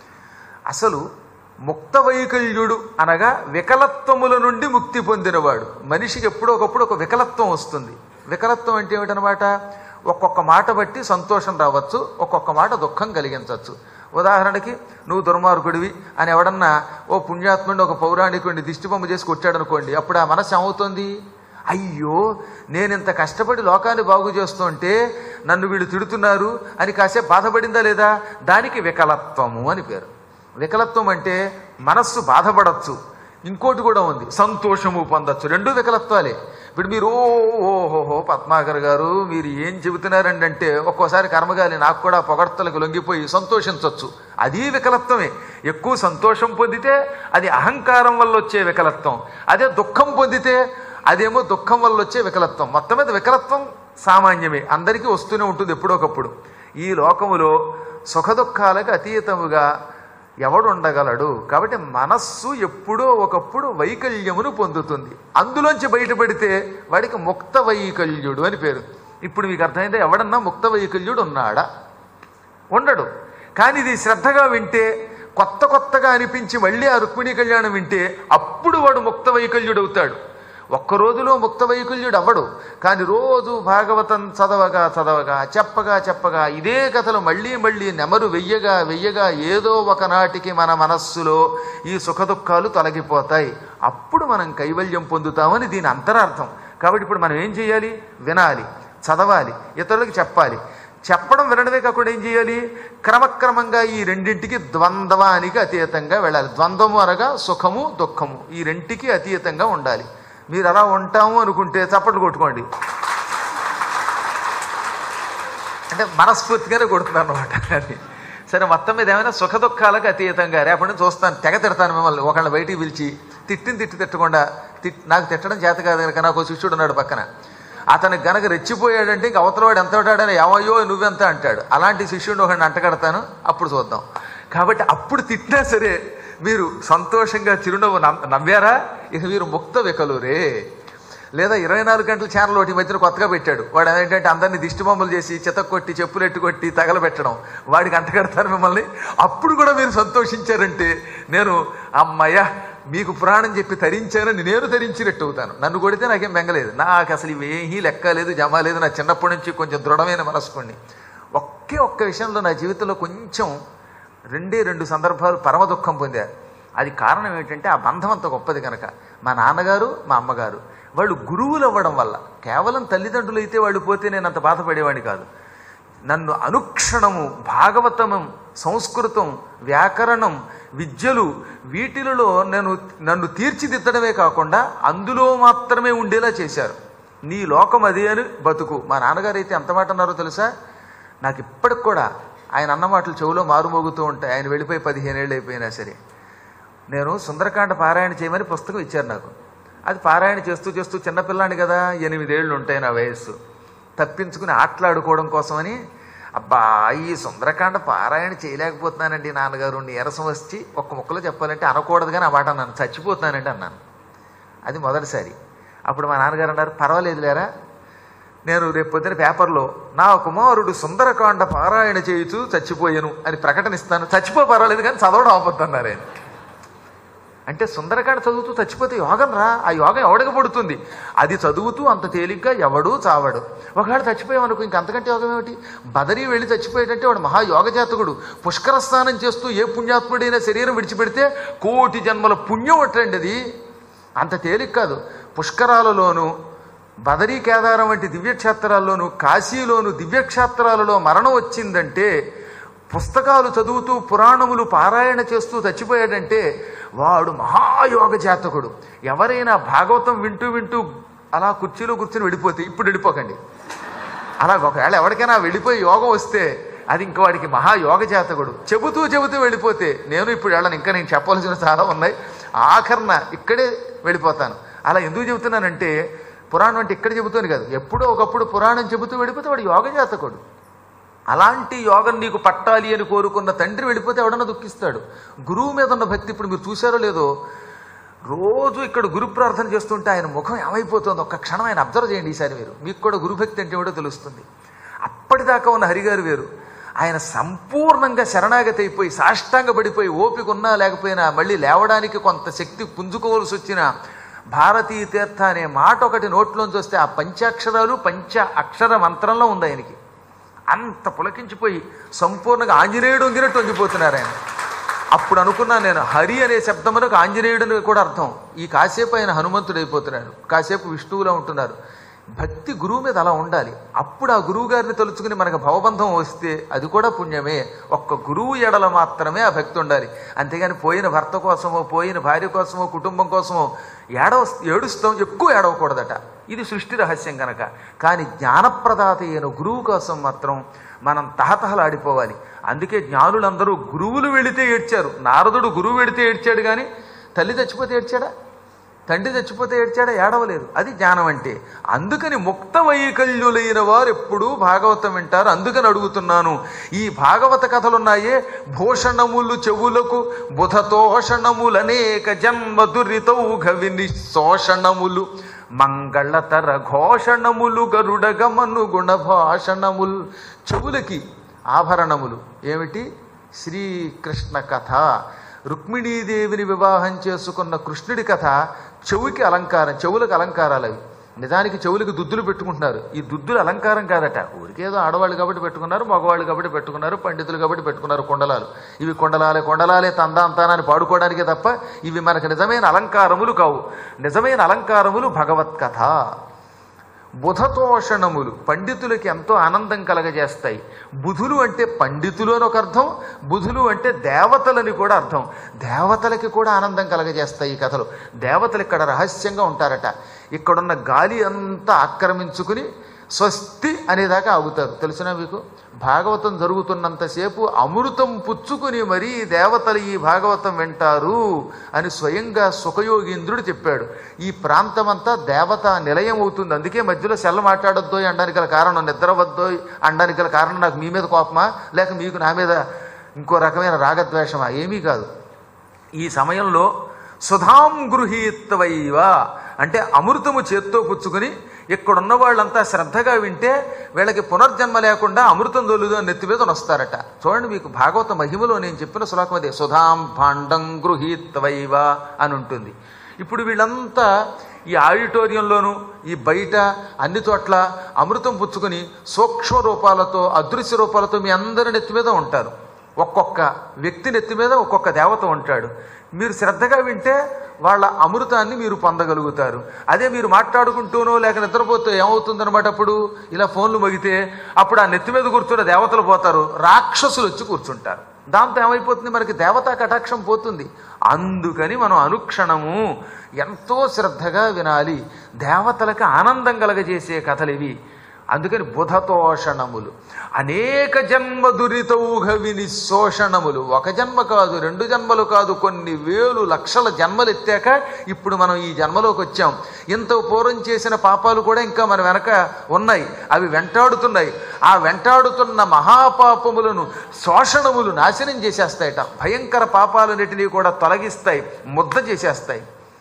అసలు ముక్త వైకల్యుడు అనగా వికలత్వముల నుండి ముక్తి పొందినవాడు మనిషికి ఎప్పుడో ఒకప్పుడు ఒక వికలత్వం వస్తుంది వికలత్వం అంటే ఏమిటనమాట ఒక్కొక్క మాట బట్టి సంతోషం రావచ్చు ఒక్కొక్క మాట దుఃఖం కలిగించవచ్చు ఉదాహరణకి నువ్వు దుర్మార్గుడివి అని ఎవడన్నా ఓ పుణ్యాత్ముడిని ఒక పౌరాణికుడిని దిష్టిబొమ్మ చేసి కొట్టాడనుకోండి అప్పుడు ఆ మనసు ఏమవుతుంది అయ్యో నేను ఇంత కష్టపడి లోకాన్ని బాగు చేస్తుంటే నన్ను వీళ్ళు తిడుతున్నారు అని కాసేపు బాధపడిందా లేదా దానికి వికలత్వము అని పేరు వికలత్వం అంటే మనస్సు బాధపడచ్చు ఇంకోటి కూడా ఉంది సంతోషము పొందొచ్చు రెండు వికలత్వాలే ఇప్పుడు మీరు ఓ ఓహోహో పద్మాకర్ గారు మీరు ఏం చెబుతున్నారండి అంటే ఒక్కోసారి కర్మగాలి నాకు కూడా పొగడ్తలకు లొంగిపోయి సంతోషించవచ్చు అది వికలత్వమే ఎక్కువ సంతోషం పొందితే అది అహంకారం వల్ల వచ్చే వికలత్వం అదే దుఃఖం పొందితే అదేమో దుఃఖం వల్ల వచ్చే వికలత్వం మొత్తం మీద వికలత్వం సామాన్యమే అందరికీ వస్తూనే ఉంటుంది ఎప్పుడొకప్పుడు ఈ లోకములో సుఖదుఖాలకు అతీతముగా ఎవడు ఉండగలడు కాబట్టి మనస్సు ఎప్పుడో ఒకప్పుడు వైకల్యమును పొందుతుంది అందులోంచి బయటపడితే వాడికి ముక్త వైకల్యుడు అని పేరు ఇప్పుడు మీకు అర్థమైందా ఎవడన్నా ముక్త వైకల్యుడు ఉన్నాడా ఉండడు కానీ ఇది శ్రద్ధగా వింటే కొత్త కొత్తగా అనిపించి మళ్ళీ ఆ రుక్మిణీ కళ్యాణం వింటే అప్పుడు వాడు ముక్త వైకల్యుడు అవుతాడు ఒక్క రోజులో ముక్త వైకల్యుడు అవ్వడు కానీ రోజు భాగవతం చదవగా చదవగా చెప్పగా చెప్పగా ఇదే కథలు మళ్ళీ మళ్ళీ నెమరు వెయ్యగా వెయ్యగా ఏదో ఒకనాటికి మన మనస్సులో ఈ సుఖదుఖాలు తొలగిపోతాయి అప్పుడు మనం కైవల్యం పొందుతామని దీని అంతరార్థం కాబట్టి ఇప్పుడు మనం ఏం చేయాలి వినాలి చదవాలి ఇతరులకు చెప్పాలి చెప్పడం వినడమే కాకుండా ఏం చేయాలి క్రమక్రమంగా ఈ రెండింటికి ద్వంద్వానికి అతీతంగా వెళ్ళాలి ద్వంద్వము అనగా సుఖము దుఃఖము ఈ రెంటికి అతీతంగా ఉండాలి మీరు అలా ఉంటాము అనుకుంటే చప్పట్లు కొట్టుకోండి అంటే మనస్ఫూర్తిగానే కొడుతున్నారు అనమాట అది సరే మొత్తం మీద ఏమైనా సుఖ దుఃఖాలకు అతీతంగా రేపటి నుంచి చూస్తాను తెగ తిడతాను మిమ్మల్ని ఒకళ్ళని బయటికి పిలిచి తిట్టిన తిట్టి తిట్టకుండా తిట్ నాకు తిట్టడం చేత కాదు కనుక నాకు ఒక శిష్యుడు ఉన్నాడు పక్కన అతనికి గనక రెచ్చిపోయాడంటే ఇంక అవతలవాడు ఎంత ఉంటాడని ఏమయ్యో నువ్వెంత అంటాడు అలాంటి శిష్యుడిని ఒకడిని అంటగడతాను అప్పుడు చూద్దాం కాబట్టి అప్పుడు తిట్టినా సరే మీరు సంతోషంగా చిరునవ్వు నవ్- నవ్వారా ఇక మీరు ముక్త వికలురే లేదా ఇరవై నాలుగు గంటల ఛానల్ ఒకటి ఈ మధ్యన కొత్తగా పెట్టాడు వాడు ఏంటంటే అందరినీ దిష్టి బొమ్మలు చేసి చితక్ కొట్టి చెప్పులు ఎట్టు కొట్టి తగలబెట్టడం వాడికి అంటగడతారు మిమ్మల్ని అప్పుడు కూడా మీరు సంతోషించారంటే నేను అమ్మయ్య మీకు పురాణం చెప్పి తరించానని నేను తరించినట్టు అవుతాను నన్ను కొడితే నాకేం బెంగలేదు నాకు అసలు ఇవేమీ లెక్క లేదు జమ లేదు నా చిన్నప్పటి నుంచి కొంచెం దృఢమైన మనసుకోండి ఒకే ఒక్క విషయంలో నా జీవితంలో కొంచెం రెండే రెండు సందర్భాలు పరమ దుఃఖం పొందారు అది కారణం ఏంటంటే ఆ బంధం అంత గొప్పది కనుక మా నాన్నగారు మా అమ్మగారు వాళ్ళు గురువులు అవ్వడం వల్ల కేవలం తల్లిదండ్రులు అయితే వాళ్ళు పోతే నేను అంత బాధపడేవాడిని కాదు నన్ను అనుక్షణము భాగవతము సంస్కృతం వ్యాకరణం విద్యలు వీటిలలో నేను నన్ను తీర్చిదిద్దడమే కాకుండా అందులో మాత్రమే ఉండేలా చేశారు నీ లోకం అదే అని బతుకు మా నాన్నగారు అయితే ఎంత మాట అన్నారో తెలుసా నాకు ఇప్పటికి కూడా ఆయన అన్న మాటలు చెవులో మారుమోగుతూ ఉంటాయి ఆయన వెళ్ళిపోయి పదిహేను ఏళ్ళు అయిపోయినా సరే నేను సుందరకాండ పారాయణ చేయమని పుస్తకం ఇచ్చారు నాకు అది పారాయణ చేస్తూ చేస్తూ చిన్నపిల్లాని కదా ఎనిమిదేళ్ళు ఉంటాయి నా వయస్సు తప్పించుకుని ఆటలాడుకోవడం కోసమని అబ్బా ఈ సుందరకాండ పారాయణ చేయలేకపోతున్నానండి నాన్నగారు నీరసం వచ్చి ఒక్క ముక్కలో చెప్పాలంటే అనకూడదు కానీ ఆ మాట అన్నాను చచ్చిపోతున్నానండి అన్నాను అది మొదటిసారి అప్పుడు మా నాన్నగారు అన్నారు పర్వాలేదు లేరా నేను రేపు పొద్దున పేపర్లో నా కుమారుడు సుందరకాండ పారాయణ చేయుచు చచ్చిపోయాను అని ప్రకటనిస్తాను చచ్చిపో పర్వాలేదు కానీ చదవడం ఆపొద్దన్నారు ఆయన అంటే సుందరకాండ చదువుతూ చచ్చిపోతే యోగం రా ఆ యోగం ఎవడికి పడుతుంది అది చదువుతూ అంత తేలిగ్గా ఎవడూ చావడు ఒకవేళ చచ్చిపోయామనుకో ఇంక అంతకంటే యోగం ఏమిటి బదరీ వెళ్ళి చచ్చిపోయేటంటే వాడు మహాయోగ జాతకుడు పుష్కర స్నానం చేస్తూ ఏ పుణ్యాత్ముడైనా శరీరం విడిచిపెడితే కోటి జన్మల పుణ్యం అట్టండి అది అంత తేలిక కాదు పుష్కరాలలోనూ బదరీ కేదారం వంటి దివ్యక్షేత్రాల్లోనూ కాశీలోను దివ్యక్షేత్రాలలో మరణం వచ్చిందంటే పుస్తకాలు చదువుతూ పురాణములు పారాయణ చేస్తూ చచ్చిపోయాడంటే వాడు మహాయోగ జాతకుడు ఎవరైనా భాగవతం వింటూ వింటూ అలా కుర్చీలో కూర్చొని వెళ్ళిపోతే ఇప్పుడు వెళ్ళిపోకండి అలా ఒకవేళ ఎవరికైనా వెళ్ళిపోయి యోగం వస్తే అది ఇంక వాడికి మహాయోగ జాతకుడు చెబుతూ చెబుతూ వెళ్ళిపోతే నేను ఇప్పుడు వెళ్ళను ఇంకా నేను చెప్పవలసిన చాలా ఉన్నాయి ఆఖరణ ఇక్కడే వెళ్ళిపోతాను అలా ఎందుకు చెబుతున్నానంటే పురాణం అంటే ఇక్కడ చెబుతాను కాదు ఎప్పుడో ఒకప్పుడు పురాణం చెబుతూ వెళ్ళిపోతే వాడు యోగ జాతకుడు అలాంటి యోగం నీకు పట్టాలి అని కోరుకున్న తండ్రి వెళ్ళిపోతే ఎవడన్నా దుఃఖిస్తాడు గురువు మీద ఉన్న భక్తి ఇప్పుడు మీరు చూశారో లేదో రోజు ఇక్కడ గురు ప్రార్థన చేస్తుంటే ఆయన ముఖం ఏమైపోతుంది ఒక్క క్షణం ఆయన అబ్జర్వ్ చేయండి ఈసారి మీరు మీకు కూడా గురుభక్తి అంటే ఏమిటో తెలుస్తుంది అప్పటిదాకా ఉన్న హరిగారు వేరు ఆయన సంపూర్ణంగా శరణాగతి అయిపోయి సాష్టాంగ పడిపోయి ఓపిక ఉన్నా లేకపోయినా మళ్ళీ లేవడానికి కొంత శక్తి పుంజుకోవలసి వచ్చిన భారతీయ తీర్థ అనే మాట ఒకటి నోట్లోంచి వస్తే ఆ పంచాక్షరాలు పంచ అక్షర మంత్రంలో ఉంది ఆయనకి అంత పులకించిపోయి సంపూర్ణంగా ఆంజనేయుడు వంగినట్టు వంగిపోతున్నారు ఆయన అప్పుడు అనుకున్నాను నేను హరి అనే శబ్దమునకు ఆంజనేయుడు కూడా అర్థం ఈ కాసేపు ఆయన హనుమంతుడు అయిపోతున్నాడు కాసేపు విష్ణువులో ఉంటున్నారు భక్తి గురువు మీద అలా ఉండాలి అప్పుడు ఆ గురువు గారిని తలుచుకుని మనకు భవబంధం వస్తే అది కూడా పుణ్యమే ఒక్క గురువు ఎడల మాత్రమే ఆ భక్తి ఉండాలి అంతేగాని పోయిన భర్త కోసమో పోయిన భార్య కోసమో కుటుంబం కోసమో ఏడవ ఏడుస్తాం ఎక్కువ ఏడవకూడదట ఇది సృష్టి రహస్యం కనుక కానీ జ్ఞానప్రదాత అయిన గురువు కోసం మాత్రం మనం తహతహలాడిపోవాలి అందుకే జ్ఞానులందరూ గురువులు వెళితే ఏడ్చారు నారదుడు గురువు వెళితే ఏడ్చాడు కానీ తల్లి చచ్చిపోతే ఏడ్చాడా తండ్రి చచ్చిపోతే ఏడ్చాడా ఏడవలేదు అది జ్ఞానం అంటే అందుకని ముక్త వైకల్యులైన వారు ఎప్పుడూ భాగవతం వింటారు అందుకని అడుగుతున్నాను ఈ భాగవత కథలున్నాయే భూషణములు చెవులకు బుధతోషణములనేక జన్మ దురితౌఘ విని శోషణములు మంగళతర ఘోషణములు గరుడగమను గుణభాషణముల్ చెవులకి ఆభరణములు ఏమిటి శ్రీకృష్ణ కథ రుక్మిణీదేవిని వివాహం చేసుకున్న కృష్ణుడి కథ చెవుకి అలంకారం చెవులకు అలంకారాలు అవి నిజానికి చెవులకు దుద్దులు పెట్టుకుంటున్నారు ఈ దుద్దులు అలంకారం కాదట ఊరికేదో ఆడవాళ్ళు కాబట్టి పెట్టుకున్నారు మగవాళ్ళు కాబట్టి పెట్టుకున్నారు పండితులు కాబట్టి పెట్టుకున్నారు కుండలాలు ఇవి కుండలాలే కొండలాలే తందాంతానని పాడుకోవడానికే తప్ప ఇవి మనకు నిజమైన అలంకారములు కావు నిజమైన అలంకారములు భగవత్ కథ బుధతోషణములు పండితులకి ఎంతో ఆనందం కలగజేస్తాయి బుధులు అంటే పండితులు అని ఒక అర్థం బుధులు అంటే దేవతలని కూడా అర్థం దేవతలకి కూడా ఆనందం కలగజేస్తాయి ఈ కథలు దేవతలు ఇక్కడ రహస్యంగా ఉంటారట ఇక్కడున్న గాలి అంతా ఆక్రమించుకుని స్వస్తి అనేదాకా ఆగుతారు తెలిసిన మీకు భాగవతం జరుగుతున్నంతసేపు అమృతం పుచ్చుకుని మరీ దేవతలు ఈ భాగవతం వింటారు అని స్వయంగా సుఖయోగీంద్రుడు చెప్పాడు ఈ ప్రాంతమంతా దేవత నిలయం అవుతుంది అందుకే మధ్యలో సెల్ల మాట్లాడొద్దో అనడానికి గల కారణం నిద్రవద్దో అనడానికి గల కారణం నాకు మీ మీద కోపమా లేక మీకు నా మీద ఇంకో రకమైన రాగద్వేషమా ఏమీ కాదు ఈ సమయంలో సుధాం గృహీత్వైవ అంటే అమృతము చేత్తో పుచ్చుకొని ఇక్కడున్న వాళ్ళంతా శ్రద్ధగా వింటే వీళ్ళకి పునర్జన్మ లేకుండా అమృతం దొలుదు అని నెత్తి మీద వస్తారట చూడండి మీకు భాగవత మహిమలో నేను చెప్పిన శ్లోకం అదే సుధాం భాండం గృహీత్వైవ అని ఉంటుంది ఇప్పుడు వీళ్ళంతా ఈ ఆడిటోరియంలోనూ ఈ బయట అన్ని చోట్ల అమృతం పుచ్చుకొని సూక్ష్మ రూపాలతో అదృశ్య రూపాలతో మీ అందరి నెత్తి మీద ఉంటారు ఒక్కొక్క వ్యక్తి నెత్తి మీద ఒక్కొక్క దేవత ఉంటాడు మీరు శ్రద్ధగా వింటే వాళ్ళ అమృతాన్ని మీరు పొందగలుగుతారు అదే మీరు మాట్లాడుకుంటూనో లేక నిద్రపోతే ఏమవుతుందన్నమాట అప్పుడు ఇలా ఫోన్లు మగితే అప్పుడు ఆ నెత్తి మీద కూర్చున్న దేవతలు పోతారు రాక్షసులు వచ్చి కూర్చుంటారు దాంతో ఏమైపోతుంది మనకి దేవతా కటాక్షం పోతుంది అందుకని మనం అనుక్షణము ఎంతో శ్రద్ధగా వినాలి దేవతలకు ఆనందం కలగజేసే కథలు ఇవి అందుకని బుధతోషణములు అనేక జన్మ దురితౌఘ విని శోషణములు ఒక జన్మ కాదు రెండు జన్మలు కాదు కొన్ని వేలు లక్షల జన్మలు ఎత్తాక ఇప్పుడు మనం ఈ జన్మలోకి వచ్చాం ఇంత పూర్వం చేసిన పాపాలు కూడా ఇంకా మన వెనక ఉన్నాయి అవి వెంటాడుతున్నాయి ఆ వెంటాడుతున్న మహాపాపములను శోషణములు నాశనం చేసేస్తాయట భయంకర పాపాలన్నిటినీ కూడా తొలగిస్తాయి ముద్ద చేసేస్తాయి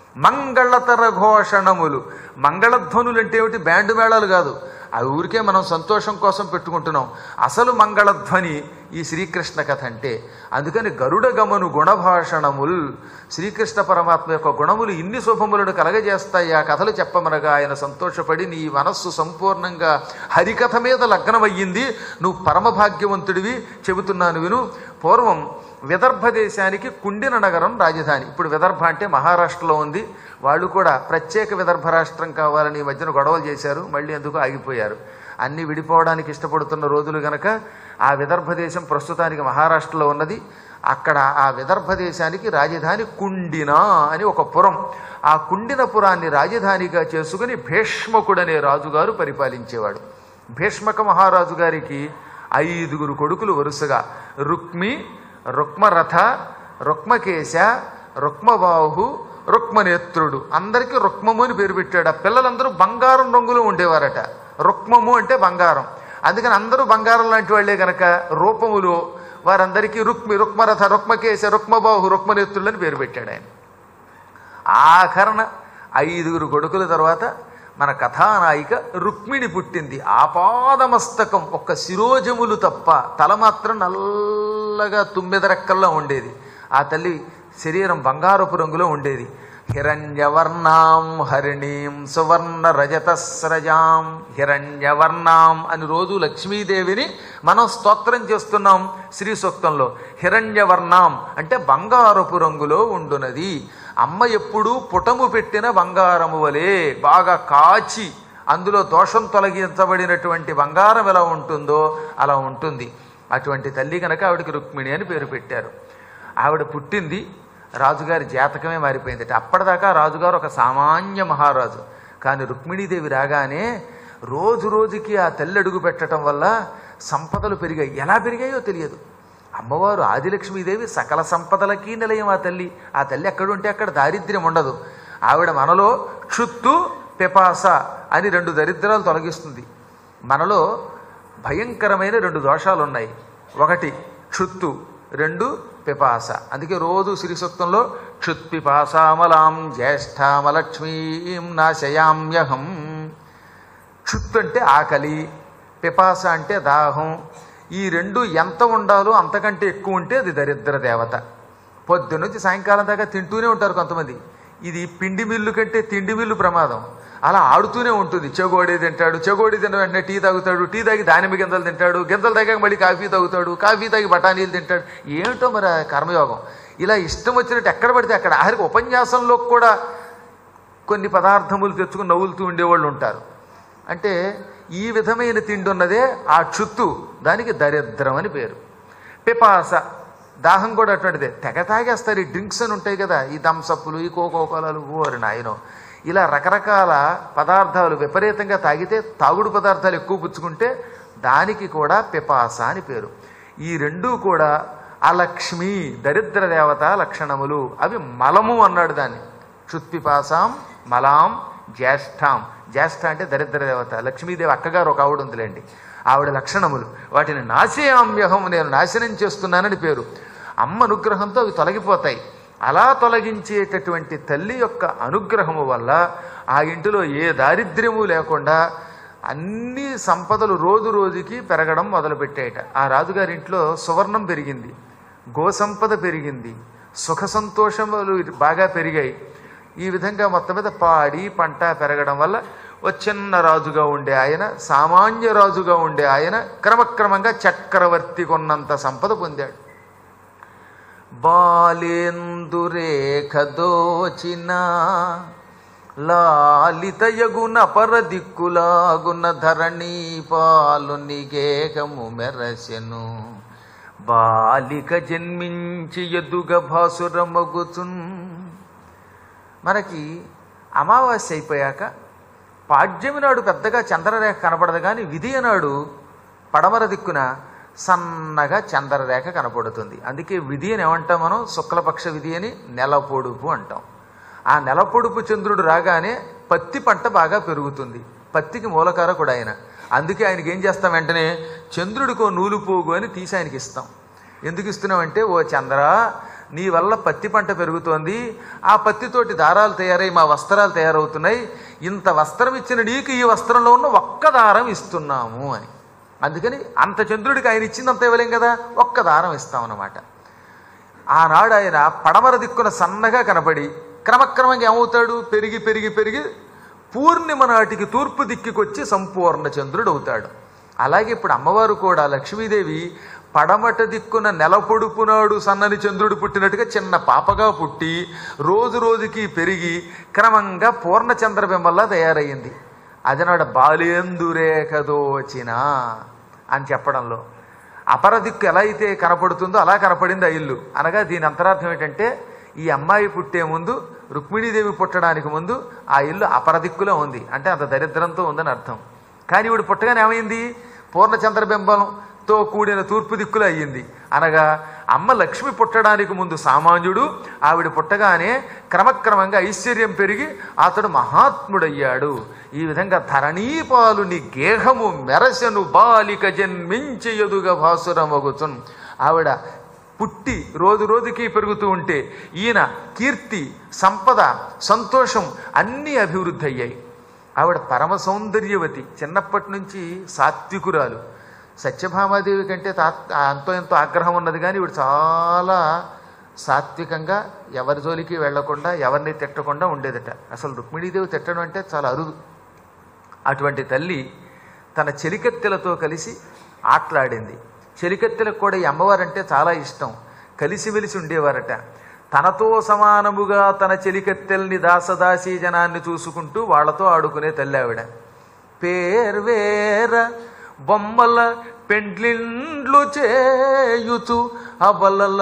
మంగళతర ఘోషణములు మంగళధ్వనులు అంటే ఏమిటి బ్యాండు మేళాలు కాదు అవి ఊరికే మనం సంతోషం కోసం పెట్టుకుంటున్నాం అసలు మంగళధ్వని ఈ శ్రీకృష్ణ కథ అంటే అందుకని గరుడ గమను గుణభాషణముల్ శ్రీకృష్ణ పరమాత్మ యొక్క గుణములు ఇన్ని శుభములను కలగజేస్తాయి ఆ కథలు చెప్పమనగా ఆయన సంతోషపడి నీ మనస్సు సంపూర్ణంగా హరికథ మీద లగ్నమయ్యింది నువ్వు పరమభాగ్యవంతుడివి చెబుతున్నాను విను పూర్వం విదర్భ దేశానికి కుండిన నగరం రాజధాని ఇప్పుడు విదర్భ అంటే మహారాష్ట్రలో ఉంది వాళ్ళు కూడా ప్రత్యేక విదర్భ రాష్ట్రం కావాలని ఈ మధ్యన గొడవలు చేశారు మళ్ళీ ఎందుకు ఆగిపోయారు అన్నీ విడిపోవడానికి ఇష్టపడుతున్న రోజులు గనక ఆ విదర్భ దేశం ప్రస్తుతానికి మహారాష్ట్రలో ఉన్నది అక్కడ ఆ విదర్భ దేశానికి రాజధాని కుండిన అని ఒక పురం ఆ కుండిన పురాన్ని రాజధానిగా చేసుకుని భీష్మకుడనే రాజుగారు పరిపాలించేవాడు భీష్మక మహారాజు గారికి ఐదుగురు కొడుకులు వరుసగా రుక్మి రుక్మరథ రుక్మకేశ రుక్మబాహు రుక్మనేత్రుడు అందరికీ రుక్మము అని పేరు పెట్టాడు ఆ పిల్లలందరూ బంగారం రంగులో ఉండేవారట రుక్మము అంటే బంగారం అందుకని అందరూ బంగారం లాంటి వాళ్ళే గనక రూపములో వారందరికీ రుక్మి రుక్మరథ రుక్మకేశ రుక్మబాహు రుక్మనేత్రుడు అని పేరు పెట్టాడు ఆయన ఆఖరణ ఐదుగురు కొడుకుల తర్వాత మన కథానాయిక రుక్మిణి పుట్టింది ఆపాదమస్తకం ఒక్క శిరోజములు తప్ప తల మాత్రం నల్లగా తుమ్మెద రెక్కల్లో ఉండేది ఆ తల్లి శరీరం బంగారపు రంగులో ఉండేది హిరణ్యవర్ణాం హరిణీం సువర్ణ రజతస్రజాం హిరణ్యవర్ణాం అని రోజు లక్ష్మీదేవిని మనం స్తోత్రం చేస్తున్నాం శ్రీ సూక్తంలో హిరణ్యవర్ణాం అంటే బంగారపు రంగులో ఉండునది అమ్మ ఎప్పుడూ పుటము పెట్టిన బంగారము వలె బాగా కాచి అందులో దోషం తొలగించబడినటువంటి బంగారం ఎలా ఉంటుందో అలా ఉంటుంది అటువంటి తల్లి కనుక ఆవిడకి రుక్మిణి అని పేరు పెట్టారు ఆవిడ పుట్టింది రాజుగారి జాతకమే మారిపోయింది అప్పటిదాకా రాజుగారు ఒక సామాన్య మహారాజు కానీ రుక్మిణీదేవి రాగానే రోజు రోజుకి ఆ తల్లి అడుగు పెట్టడం వల్ల సంపదలు పెరిగాయి ఎలా పెరిగాయో తెలియదు అమ్మవారు ఆదిలక్ష్మీదేవి సకల సంపదలకి నిలయం ఆ తల్లి ఆ తల్లి ఎక్కడుంటే అక్కడ దారిద్ర్యం ఉండదు ఆవిడ మనలో క్షుత్తు పిపాస అని రెండు దరిద్రాలు తొలగిస్తుంది మనలో భయంకరమైన రెండు దోషాలు ఉన్నాయి ఒకటి క్షుత్తు రెండు పిపాస అందుకే రోజు శ్రీ సూక్తంలో క్షుత్పిపాసామలాం జ్యేష్ఠామలక్ష్మీం నాశయామ్యహం క్షుత్తు అంటే ఆకలి పిపాస అంటే దాహం ఈ రెండు ఎంత ఉండాలో అంతకంటే ఎక్కువ ఉంటే అది దరిద్ర దేవత పొద్దున్నుంచి సాయంకాలం దాకా తింటూనే ఉంటారు కొంతమంది ఇది పిండి మిల్లు కంటే తిండి మిల్లు ప్రమాదం అలా ఆడుతూనే ఉంటుంది చెగోడి తింటాడు చెగోడి తిన్న వెంటనే టీ తాగుతాడు టీ తాగి దానిమ్మ గింజలు తింటాడు గింజలు తాగాక మళ్ళీ కాఫీ తాగుతాడు కాఫీ తాగి బఠానీలు తింటాడు ఏమిటో మరి ఆ కర్మయోగం ఇలా ఇష్టం వచ్చినట్టు ఎక్కడ పడితే అక్కడ ఆఖరికి ఉపన్యాసంలో కూడా కొన్ని పదార్థములు తెచ్చుకుని నవ్వులుతూ ఉండేవాళ్ళు ఉంటారు అంటే ఈ విధమైన తిండి ఉన్నదే ఆ చుత్తు దానికి దరిద్రం అని పేరు పిపాస దాహం కూడా అటువంటిదే తెగ తాగేస్తారు ఈ డ్రింక్స్ అని ఉంటాయి కదా ఈ దంసప్పులు ఈ కోకోకోలాలు ఓరి నాయనో ఇలా రకరకాల పదార్థాలు విపరీతంగా తాగితే తాగుడు పదార్థాలు ఎక్కువ పుచ్చుకుంటే దానికి కూడా పిపాస అని పేరు ఈ రెండూ కూడా అలక్ష్మి దరిద్ర దేవత లక్షణములు అవి మలము అన్నాడు దాన్ని క్షుత్పిపాసాం మలాం జ్యేష్ఠాం జ్యేష్ఠ అంటే దరిద్ర దేవత లక్ష్మీదేవి అక్కగారు ఒక ఆవిడ ఉందిలేండి ఆవిడ లక్షణములు వాటిని నాశయామ్యహం నేను నాశనం చేస్తున్నానని పేరు అమ్మ అనుగ్రహంతో అవి తొలగిపోతాయి అలా తొలగించేటటువంటి తల్లి యొక్క అనుగ్రహము వల్ల ఆ ఇంటిలో ఏ దారిద్ర్యము లేకుండా అన్ని సంపదలు రోజు రోజుకి పెరగడం మొదలుపెట్టాయట ఆ రాజుగారి ఇంట్లో సువర్ణం పెరిగింది గోసంపద పెరిగింది సుఖ సంతోషములు బాగా పెరిగాయి ఈ విధంగా మొత్తం మీద పాడి పంట పెరగడం వల్ల ఓ చిన్న రాజుగా ఉండే ఆయన సామాన్య రాజుగా ఉండే ఆయన క్రమక్రమంగా చక్రవర్తి కొన్నంత సంపద పొందాడు బాలేందురేఖ దోచిన లాలితయగున పరదిక్కులాగున ధరణీ పాలు నిగేగము మెరసెను బాలిక జన్మించి ఎదుగ భాసురమగుచున్ మనకి అమావాస్య అయిపోయాక పాడ్యమి నాడు పెద్దగా చంద్రరేఖ కనపడదు కానీ విధియ నాడు పడమర దిక్కున సన్నగా చంద్రరేఖ కనపడుతుంది అందుకే విధి అని ఏమంటాం మనం శుక్లపక్ష విధి అని నెల పొడుపు అంటాం ఆ నెల పొడుపు చంద్రుడు రాగానే పత్తి పంట బాగా పెరుగుతుంది పత్తికి మూలకారకుడు ఆయన అందుకే ఆయనకి ఏం చేస్తాం వెంటనే చంద్రుడికో నూలు పోగు అని తీసి ఆయనకి ఇస్తాం ఎందుకు ఇస్తున్నామంటే ఓ చంద్ర నీ వల్ల పత్తి పంట పెరుగుతోంది ఆ పత్తితోటి దారాలు తయారై మా వస్త్రాలు తయారవుతున్నాయి ఇంత వస్త్రం ఇచ్చిన నీకు ఈ వస్త్రంలో ఉన్న ఒక్క దారం ఇస్తున్నాము అని అందుకని అంత చంద్రుడికి ఆయన ఇచ్చిందంత ఇవ్వలేం కదా ఒక్క దారం ఇస్తామన్నమాట ఆనాడు ఆయన పడమర దిక్కున సన్నగా కనపడి క్రమక్రమంగా ఏమవుతాడు పెరిగి పెరిగి పెరిగి పూర్ణిమ నాటికి తూర్పు దిక్కుకొచ్చి సంపూర్ణ చంద్రుడు అవుతాడు అలాగే ఇప్పుడు అమ్మవారు కూడా లక్ష్మీదేవి పడమట దిక్కున నెల పొడుపు నాడు సన్నని చంద్రుడు పుట్టినట్టుగా చిన్న పాపగా పుట్టి రోజు రోజుకి పెరిగి క్రమంగా పూర్ణ చంద్రబింబల్లా తయారయ్యింది అది నాడు బాలేందురేఖదోచిన అని చెప్పడంలో అపర దిక్కు ఎలా అయితే కనపడుతుందో అలా కనపడింది ఆ ఇల్లు అనగా దీని అంతరార్థం ఏంటంటే ఈ అమ్మాయి పుట్టే ముందు రుక్మిణీదేవి పుట్టడానికి ముందు ఆ ఇల్లు అపర దిక్కులో ఉంది అంటే అంత దరిద్రంతో ఉందని అర్థం కానీ ఇప్పుడు పుట్టగానే ఏమైంది పూర్ణచంద్రబింబంతో కూడిన తూర్పు దిక్కులో అయ్యింది అనగా అమ్మ లక్ష్మి పుట్టడానికి ముందు సామాన్యుడు ఆవిడ పుట్టగానే క్రమక్రమంగా ఐశ్వర్యం పెరిగి అతడు మహాత్ముడయ్యాడు ఈ విధంగా ధరణీపాలుని గేహము మెరసెను బాలిక జన్మించి ఎదుగ భాసురమగుచున్ ఆవిడ పుట్టి రోజు రోజుకి పెరుగుతూ ఉంటే ఈయన కీర్తి సంపద సంతోషం అన్నీ అభివృద్ధి అయ్యాయి ఆవిడ పరమ సౌందర్యవతి చిన్నప్పటి నుంచి సాత్వికురాలు సత్యభామాదేవి కంటే తా అంతో ఎంతో ఆగ్రహం ఉన్నది కానీ ఇవిడు చాలా సాత్వికంగా ఎవరి జోలికి వెళ్లకుండా ఎవరిని తిట్టకుండా ఉండేదట అసలు రుక్మిణీదేవి తిట్టడం అంటే చాలా అరుదు అటువంటి తల్లి తన చెలికత్తెలతో కలిసి ఆటలాడింది చెలికత్తెలకు కూడా ఈ అమ్మవారంటే చాలా ఇష్టం కలిసిమెలిసి ఉండేవారట తనతో సమానముగా తన చెలికత్తెల్ని దాసదాసీ జనాన్ని చూసుకుంటూ వాళ్ళతో ఆడుకునే తల్లి ఆవిడ పేర్వేర బొమ్మల పెండ్లిండ్లు చేయుచు అబలల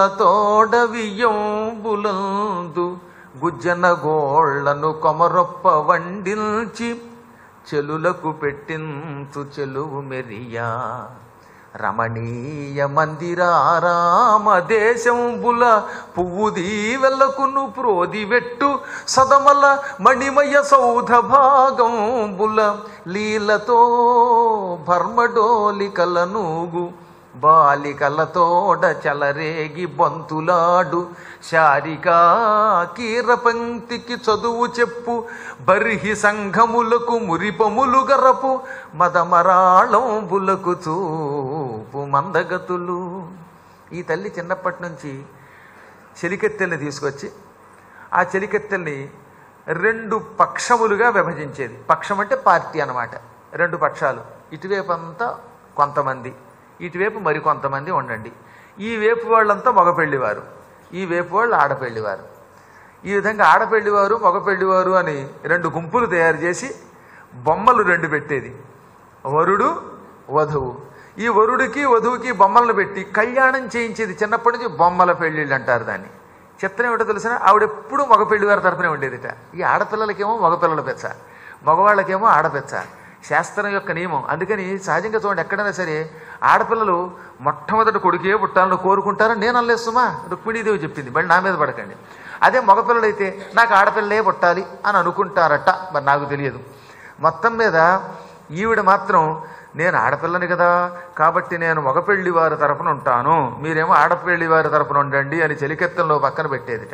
తోడవియంబులందు గుజ్జన గోళ్లను కొమరొప్ప వండిల్చి చెలులకు పెట్టించు చెలువు మెరియా రమణీయ మందిరారామ దేశంబుల పువ్వు దీవెలకును ప్రోది వెట్టు సదమల మణిమయ సౌధ భాగంబుల లీలతో భర్మడోలికల నూగు బాలికలతోడ చలరేగి బంతులాడు శారికా కీర పంక్తికి చదువు చెప్పు బర్హి సంఘములకు మురిపములు గరపు మదమరాళంబులకు చూపు మందగతులు ఈ తల్లి చిన్నప్పటి నుంచి చెలికెత్తెల్ని తీసుకొచ్చి ఆ చెలికెత్తెల్ని రెండు పక్షములుగా విభజించేది పక్షం అంటే పార్టీ అన్నమాట రెండు పక్షాలు ఇటువైపు అంతా కొంతమంది ఇటువైపు మరి కొంతమంది ఉండండి ఈ వైపు వాళ్ళంతా మగపెళ్లివారు ఈ వైపు వాళ్ళు ఆడపెళ్లివారు ఈ విధంగా ఆడపెళ్లివారు మగపెళ్లివారు అని రెండు గుంపులు తయారు చేసి బొమ్మలు రెండు పెట్టేది వరుడు వధువు ఈ వరుడికి వధువుకి బొమ్మలను పెట్టి కళ్యాణం చేయించేది చిన్నప్పటి నుంచి బొమ్మల పెళ్ళిళ్ళు అంటారు దాన్ని చిత్రం ఏమిటో తెలిసిన ఆవిడ ఎప్పుడు మగ పెళ్లివారి తరపునే ఉండేదిట ఈ ఆడపిల్లలకేమో మగపిల్లల పెచ్చ మగవాళ్ళకేమో ఆడపెచ్చ శాస్త్రం యొక్క నియమం అందుకని సహజంగా చూడండి ఎక్కడైనా సరే ఆడపిల్లలు మొట్టమొదటి కొడుకే పుట్టాలని కోరుకుంటారని నేను అనలేదు సుమా రుక్మిణీదేవి చెప్పింది మళ్ళీ నా మీద పడకండి అదే మగపిల్లలైతే నాకు ఆడపిల్లలే పుట్టాలి అని అనుకుంటారట మరి నాకు తెలియదు మొత్తం మీద ఈవిడ మాత్రం నేను ఆడపిల్లని కదా కాబట్టి నేను మగపెళ్లి వారి తరపున ఉంటాను మీరేమో ఆడపెళ్లి వారి తరపున ఉండండి అని చెలికెత్తంలో పక్కన పెట్టేదిట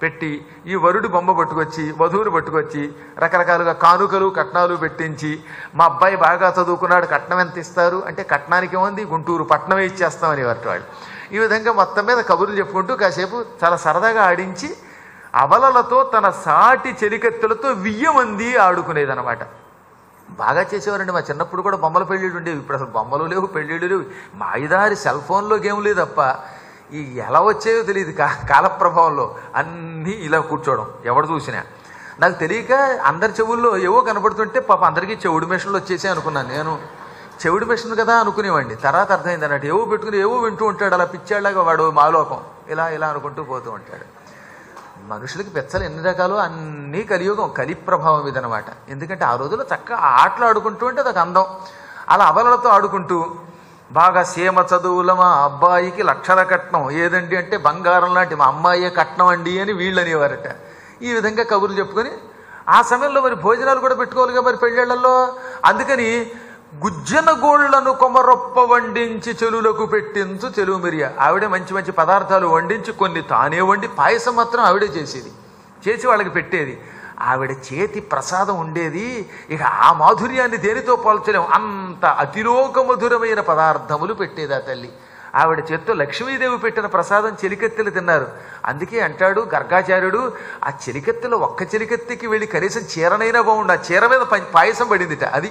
పెట్టి ఈ వరుడు బొమ్మ పట్టుకొచ్చి వధువుని పట్టుకొచ్చి రకరకాలుగా కానుకలు కట్నాలు పెట్టించి మా అబ్బాయి బాగా చదువుకున్నాడు కట్నం ఎంత ఇస్తారు అంటే కట్నానికి ఏముంది గుంటూరు పట్నమే ఇచ్చేస్తామని వాటి వాళ్ళు ఈ విధంగా మొత్తం మీద కబుర్లు చెప్పుకుంటూ కాసేపు చాలా సరదాగా ఆడించి అబలలతో తన సాటి చెలికత్తెలతో వియ్యమంది ఆడుకునేదన్నమాట బాగా చేసేవారండి మా చిన్నప్పుడు కూడా బొమ్మల పెళ్ళిళ్ళు ఉండేవి ఇప్పుడు అసలు బొమ్మలు లేవు పెళ్ళిళ్ళు లేవు మాయిదారి సెల్ ఫోన్లో గేమ్ లేదు తప్ప ఈ ఎలా వచ్చేవో తెలియదు కా కాలప్రభావంలో అన్నీ ఇలా కూర్చోవడం ఎవడు చూసినా నాకు తెలియక అందరి చెవుల్లో ఏవో కనబడుతుంటే పాప అందరికీ చెవుడు మిషన్లు వచ్చేసాయి అనుకున్నాను నేను చెవుడు మిషన్ కదా అనుకునేవాడిని తర్వాత అర్థమైంది అన్నట్టు ఏవో పెట్టుకుని ఏవో వింటూ ఉంటాడు అలా పిచ్చాళ్ళగా వాడు మాలోకం ఇలా ఇలా అనుకుంటూ పోతూ ఉంటాడు మనుషులకి పెచ్చలు ఎన్ని రకాలు అన్నీ కలియుగం కలి ప్రభావం ఇదనమాట ఎందుకంటే ఆ రోజుల్లో చక్కగా ఆటలు ఆడుకుంటూ ఉంటే అదొక అందం అలా అబలలతో ఆడుకుంటూ బాగా సీమ చదువుల మా అబ్బాయికి లక్షల కట్నం ఏదండి అంటే బంగారం లాంటి మా అమ్మాయే కట్నం అండి అని వీళ్ళు అనేవారట ఈ విధంగా కబుర్లు చెప్పుకొని ఆ సమయంలో మరి భోజనాలు కూడా పెట్టుకోవాలిగా మరి పెళ్ళిళ్ళల్లో అందుకని గుజ్జన గోళ్లను కొమరొప్ప వండించి చెలులకు పెట్టించు చెలువు మిరియ ఆవిడే మంచి మంచి పదార్థాలు వండించి కొన్ని తానే వండి పాయసం మాత్రం ఆవిడే చేసేది చేసి వాళ్ళకి పెట్టేది ఆవిడ చేతి ప్రసాదం ఉండేది ఇక ఆ మాధుర్యాన్ని దేనితో పోల్చలేం అంత అతిలోక మధురమైన పదార్థములు పెట్టేది ఆ తల్లి ఆవిడ చేత్తో లక్ష్మీదేవి పెట్టిన ప్రసాదం చెలికెత్తెలు తిన్నారు అందుకే అంటాడు గర్గాచార్యుడు ఆ చెలికెత్తెలో ఒక్క చెలికెత్తికి వెళ్ళి కనీసం చీరనైనా బాగుండు ఆ చీర మీద పం- పాయసం పడిందిట అది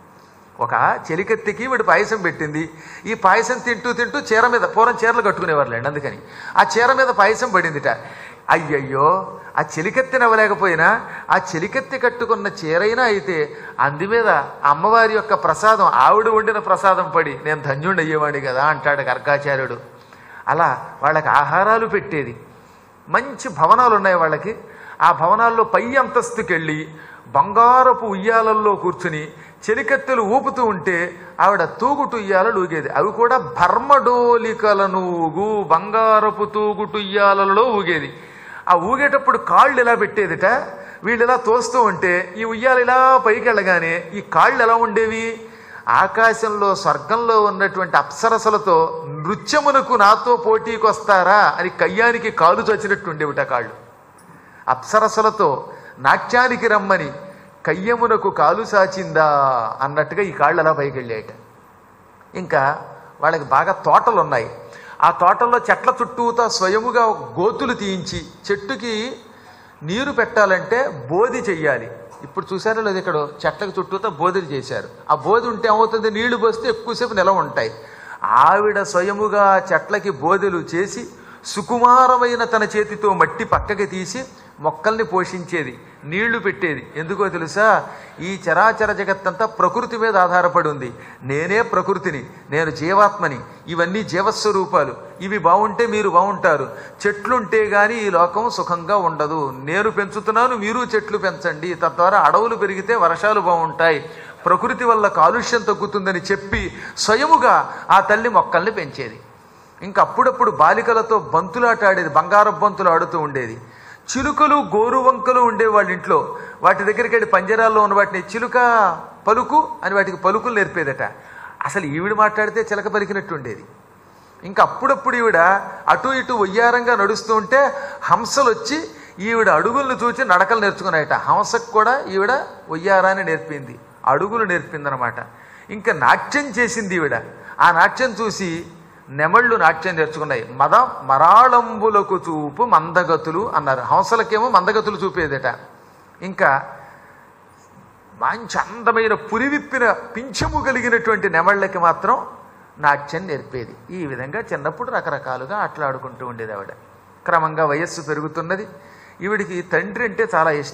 ఒక చెలికెత్తికి వీడు పాయసం పెట్టింది ఈ పాయసం తింటూ తింటూ చీర మీద పూర్వం చీరలు కట్టుకునేవారులేండి అందుకని ఆ చీర మీద పాయసం పడిందిట అయ్యయ్యో ఆ చెలికెత్తిని అవ్వలేకపోయినా ఆ చెలికెత్తి కట్టుకున్న చీరైనా అయితే అంది మీద అమ్మవారి యొక్క ప్రసాదం ఆవిడ వండిన ప్రసాదం పడి నేను ధన్యుడు అయ్యేవాడి కదా అంటాడు గర్గాచార్యుడు అలా వాళ్ళకి ఆహారాలు పెట్టేది మంచి భవనాలు ఉన్నాయి వాళ్ళకి ఆ భవనాల్లో పై అంతస్తుకి వెళ్ళి బంగారపు ఉయ్యాలల్లో కూర్చుని చెలికత్తెలు ఊపుతూ ఉంటే ఆవిడ తూగుటు ఉయ్యాలలు ఊగేది అవి కూడా భర్మడోలికలను ఊగు బంగారపు తూగుటు ఉయ్యాలలో ఊగేది ఆ ఊగేటప్పుడు కాళ్ళు ఇలా పెట్టేదిట వీళ్ళు ఇలా తోస్తూ ఉంటే ఈ ఉయ్యాలు ఇలా పైకి వెళ్ళగానే ఈ కాళ్ళు ఎలా ఉండేవి ఆకాశంలో స్వర్గంలో ఉన్నటువంటి అప్సరసలతో నృత్యమునకు నాతో పోటీకి వస్తారా అని కయ్యానికి కాలు చచ్చినట్టు ఉండేవిట కాళ్ళు అప్సరసలతో నాట్యానికి రమ్మని కయ్యమునకు కాలు సాచిందా అన్నట్టుగా ఈ కాళ్ళు అలా పైకి వెళ్ళాయట ఇంకా వాళ్ళకి బాగా తోటలు ఉన్నాయి ఆ తోటల్లో చెట్ల చుట్టూతా స్వయముగా గోతులు తీయించి చెట్టుకి నీరు పెట్టాలంటే బోధి చెయ్యాలి ఇప్పుడు చూసారో లేదు ఇక్కడ చెట్లకు చుట్టూతా బోధులు చేశారు ఆ బోధి ఉంటే ఏమవుతుంది నీళ్లు పోస్తే ఎక్కువసేపు నిలవ ఉంటాయి ఆవిడ స్వయముగా చెట్లకి బోధెలు చేసి సుకుమారమైన తన చేతితో మట్టి పక్కకి తీసి మొక్కల్ని పోషించేది నీళ్లు పెట్టేది ఎందుకో తెలుసా ఈ చరాచర జగత్తంతా ప్రకృతి మీద ఆధారపడి ఉంది నేనే ప్రకృతిని నేను జీవాత్మని ఇవన్నీ జీవస్వరూపాలు ఇవి బాగుంటే మీరు బాగుంటారు చెట్లుంటే గాని ఈ లోకం సుఖంగా ఉండదు నేను పెంచుతున్నాను మీరు చెట్లు పెంచండి తద్వారా అడవులు పెరిగితే వర్షాలు బాగుంటాయి ప్రకృతి వల్ల కాలుష్యం తగ్గుతుందని చెప్పి స్వయముగా ఆ తల్లి మొక్కల్ని పెంచేది ఇంకా అప్పుడప్పుడు బాలికలతో బంతులాట ఆడేది బంగారం బంతులు ఆడుతూ ఉండేది చిలుకలు గోరువంకలు ఉండేవి వాళ్ళ ఇంట్లో వాటి దగ్గరికి వెళ్ళి పంజరాల్లో ఉన్న వాటిని చిలుక పలుకు అని వాటికి పలుకులు నేర్పేదట అసలు ఈవిడ మాట్లాడితే చిలక పలికినట్టు ఉండేది ఇంకా అప్పుడప్పుడు ఈవిడ అటు ఇటు వయ్యారంగా నడుస్తూ ఉంటే హంసలు వచ్చి ఈవిడ అడుగులను చూసి నడకలు నేర్చుకున్నాయట హంసకు కూడా ఈవిడ వయ్యారాన్ని నేర్పింది అడుగులు నేర్పిందనమాట ఇంకా నాట్యం చేసింది ఈవిడ ఆ నాట్యం చూసి నెమళ్ళు నాట్యం నేర్చుకున్నాయి మద మరాళంబులకు చూపు మందగతులు అన్నారు హంసలకేమో మందగతులు చూపేదట ఇంకా మంచి అందమైన పురివిప్పిన పింఛము కలిగినటువంటి నెమళ్ళకి మాత్రం నాట్యం నేర్పేది ఈ విధంగా చిన్నప్పుడు రకరకాలుగా ఆటలాడుకుంటూ ఉండేది ఆవిడ క్రమంగా వయస్సు పెరుగుతున్నది ఈవిడికి తండ్రి అంటే చాలా ఇష్టం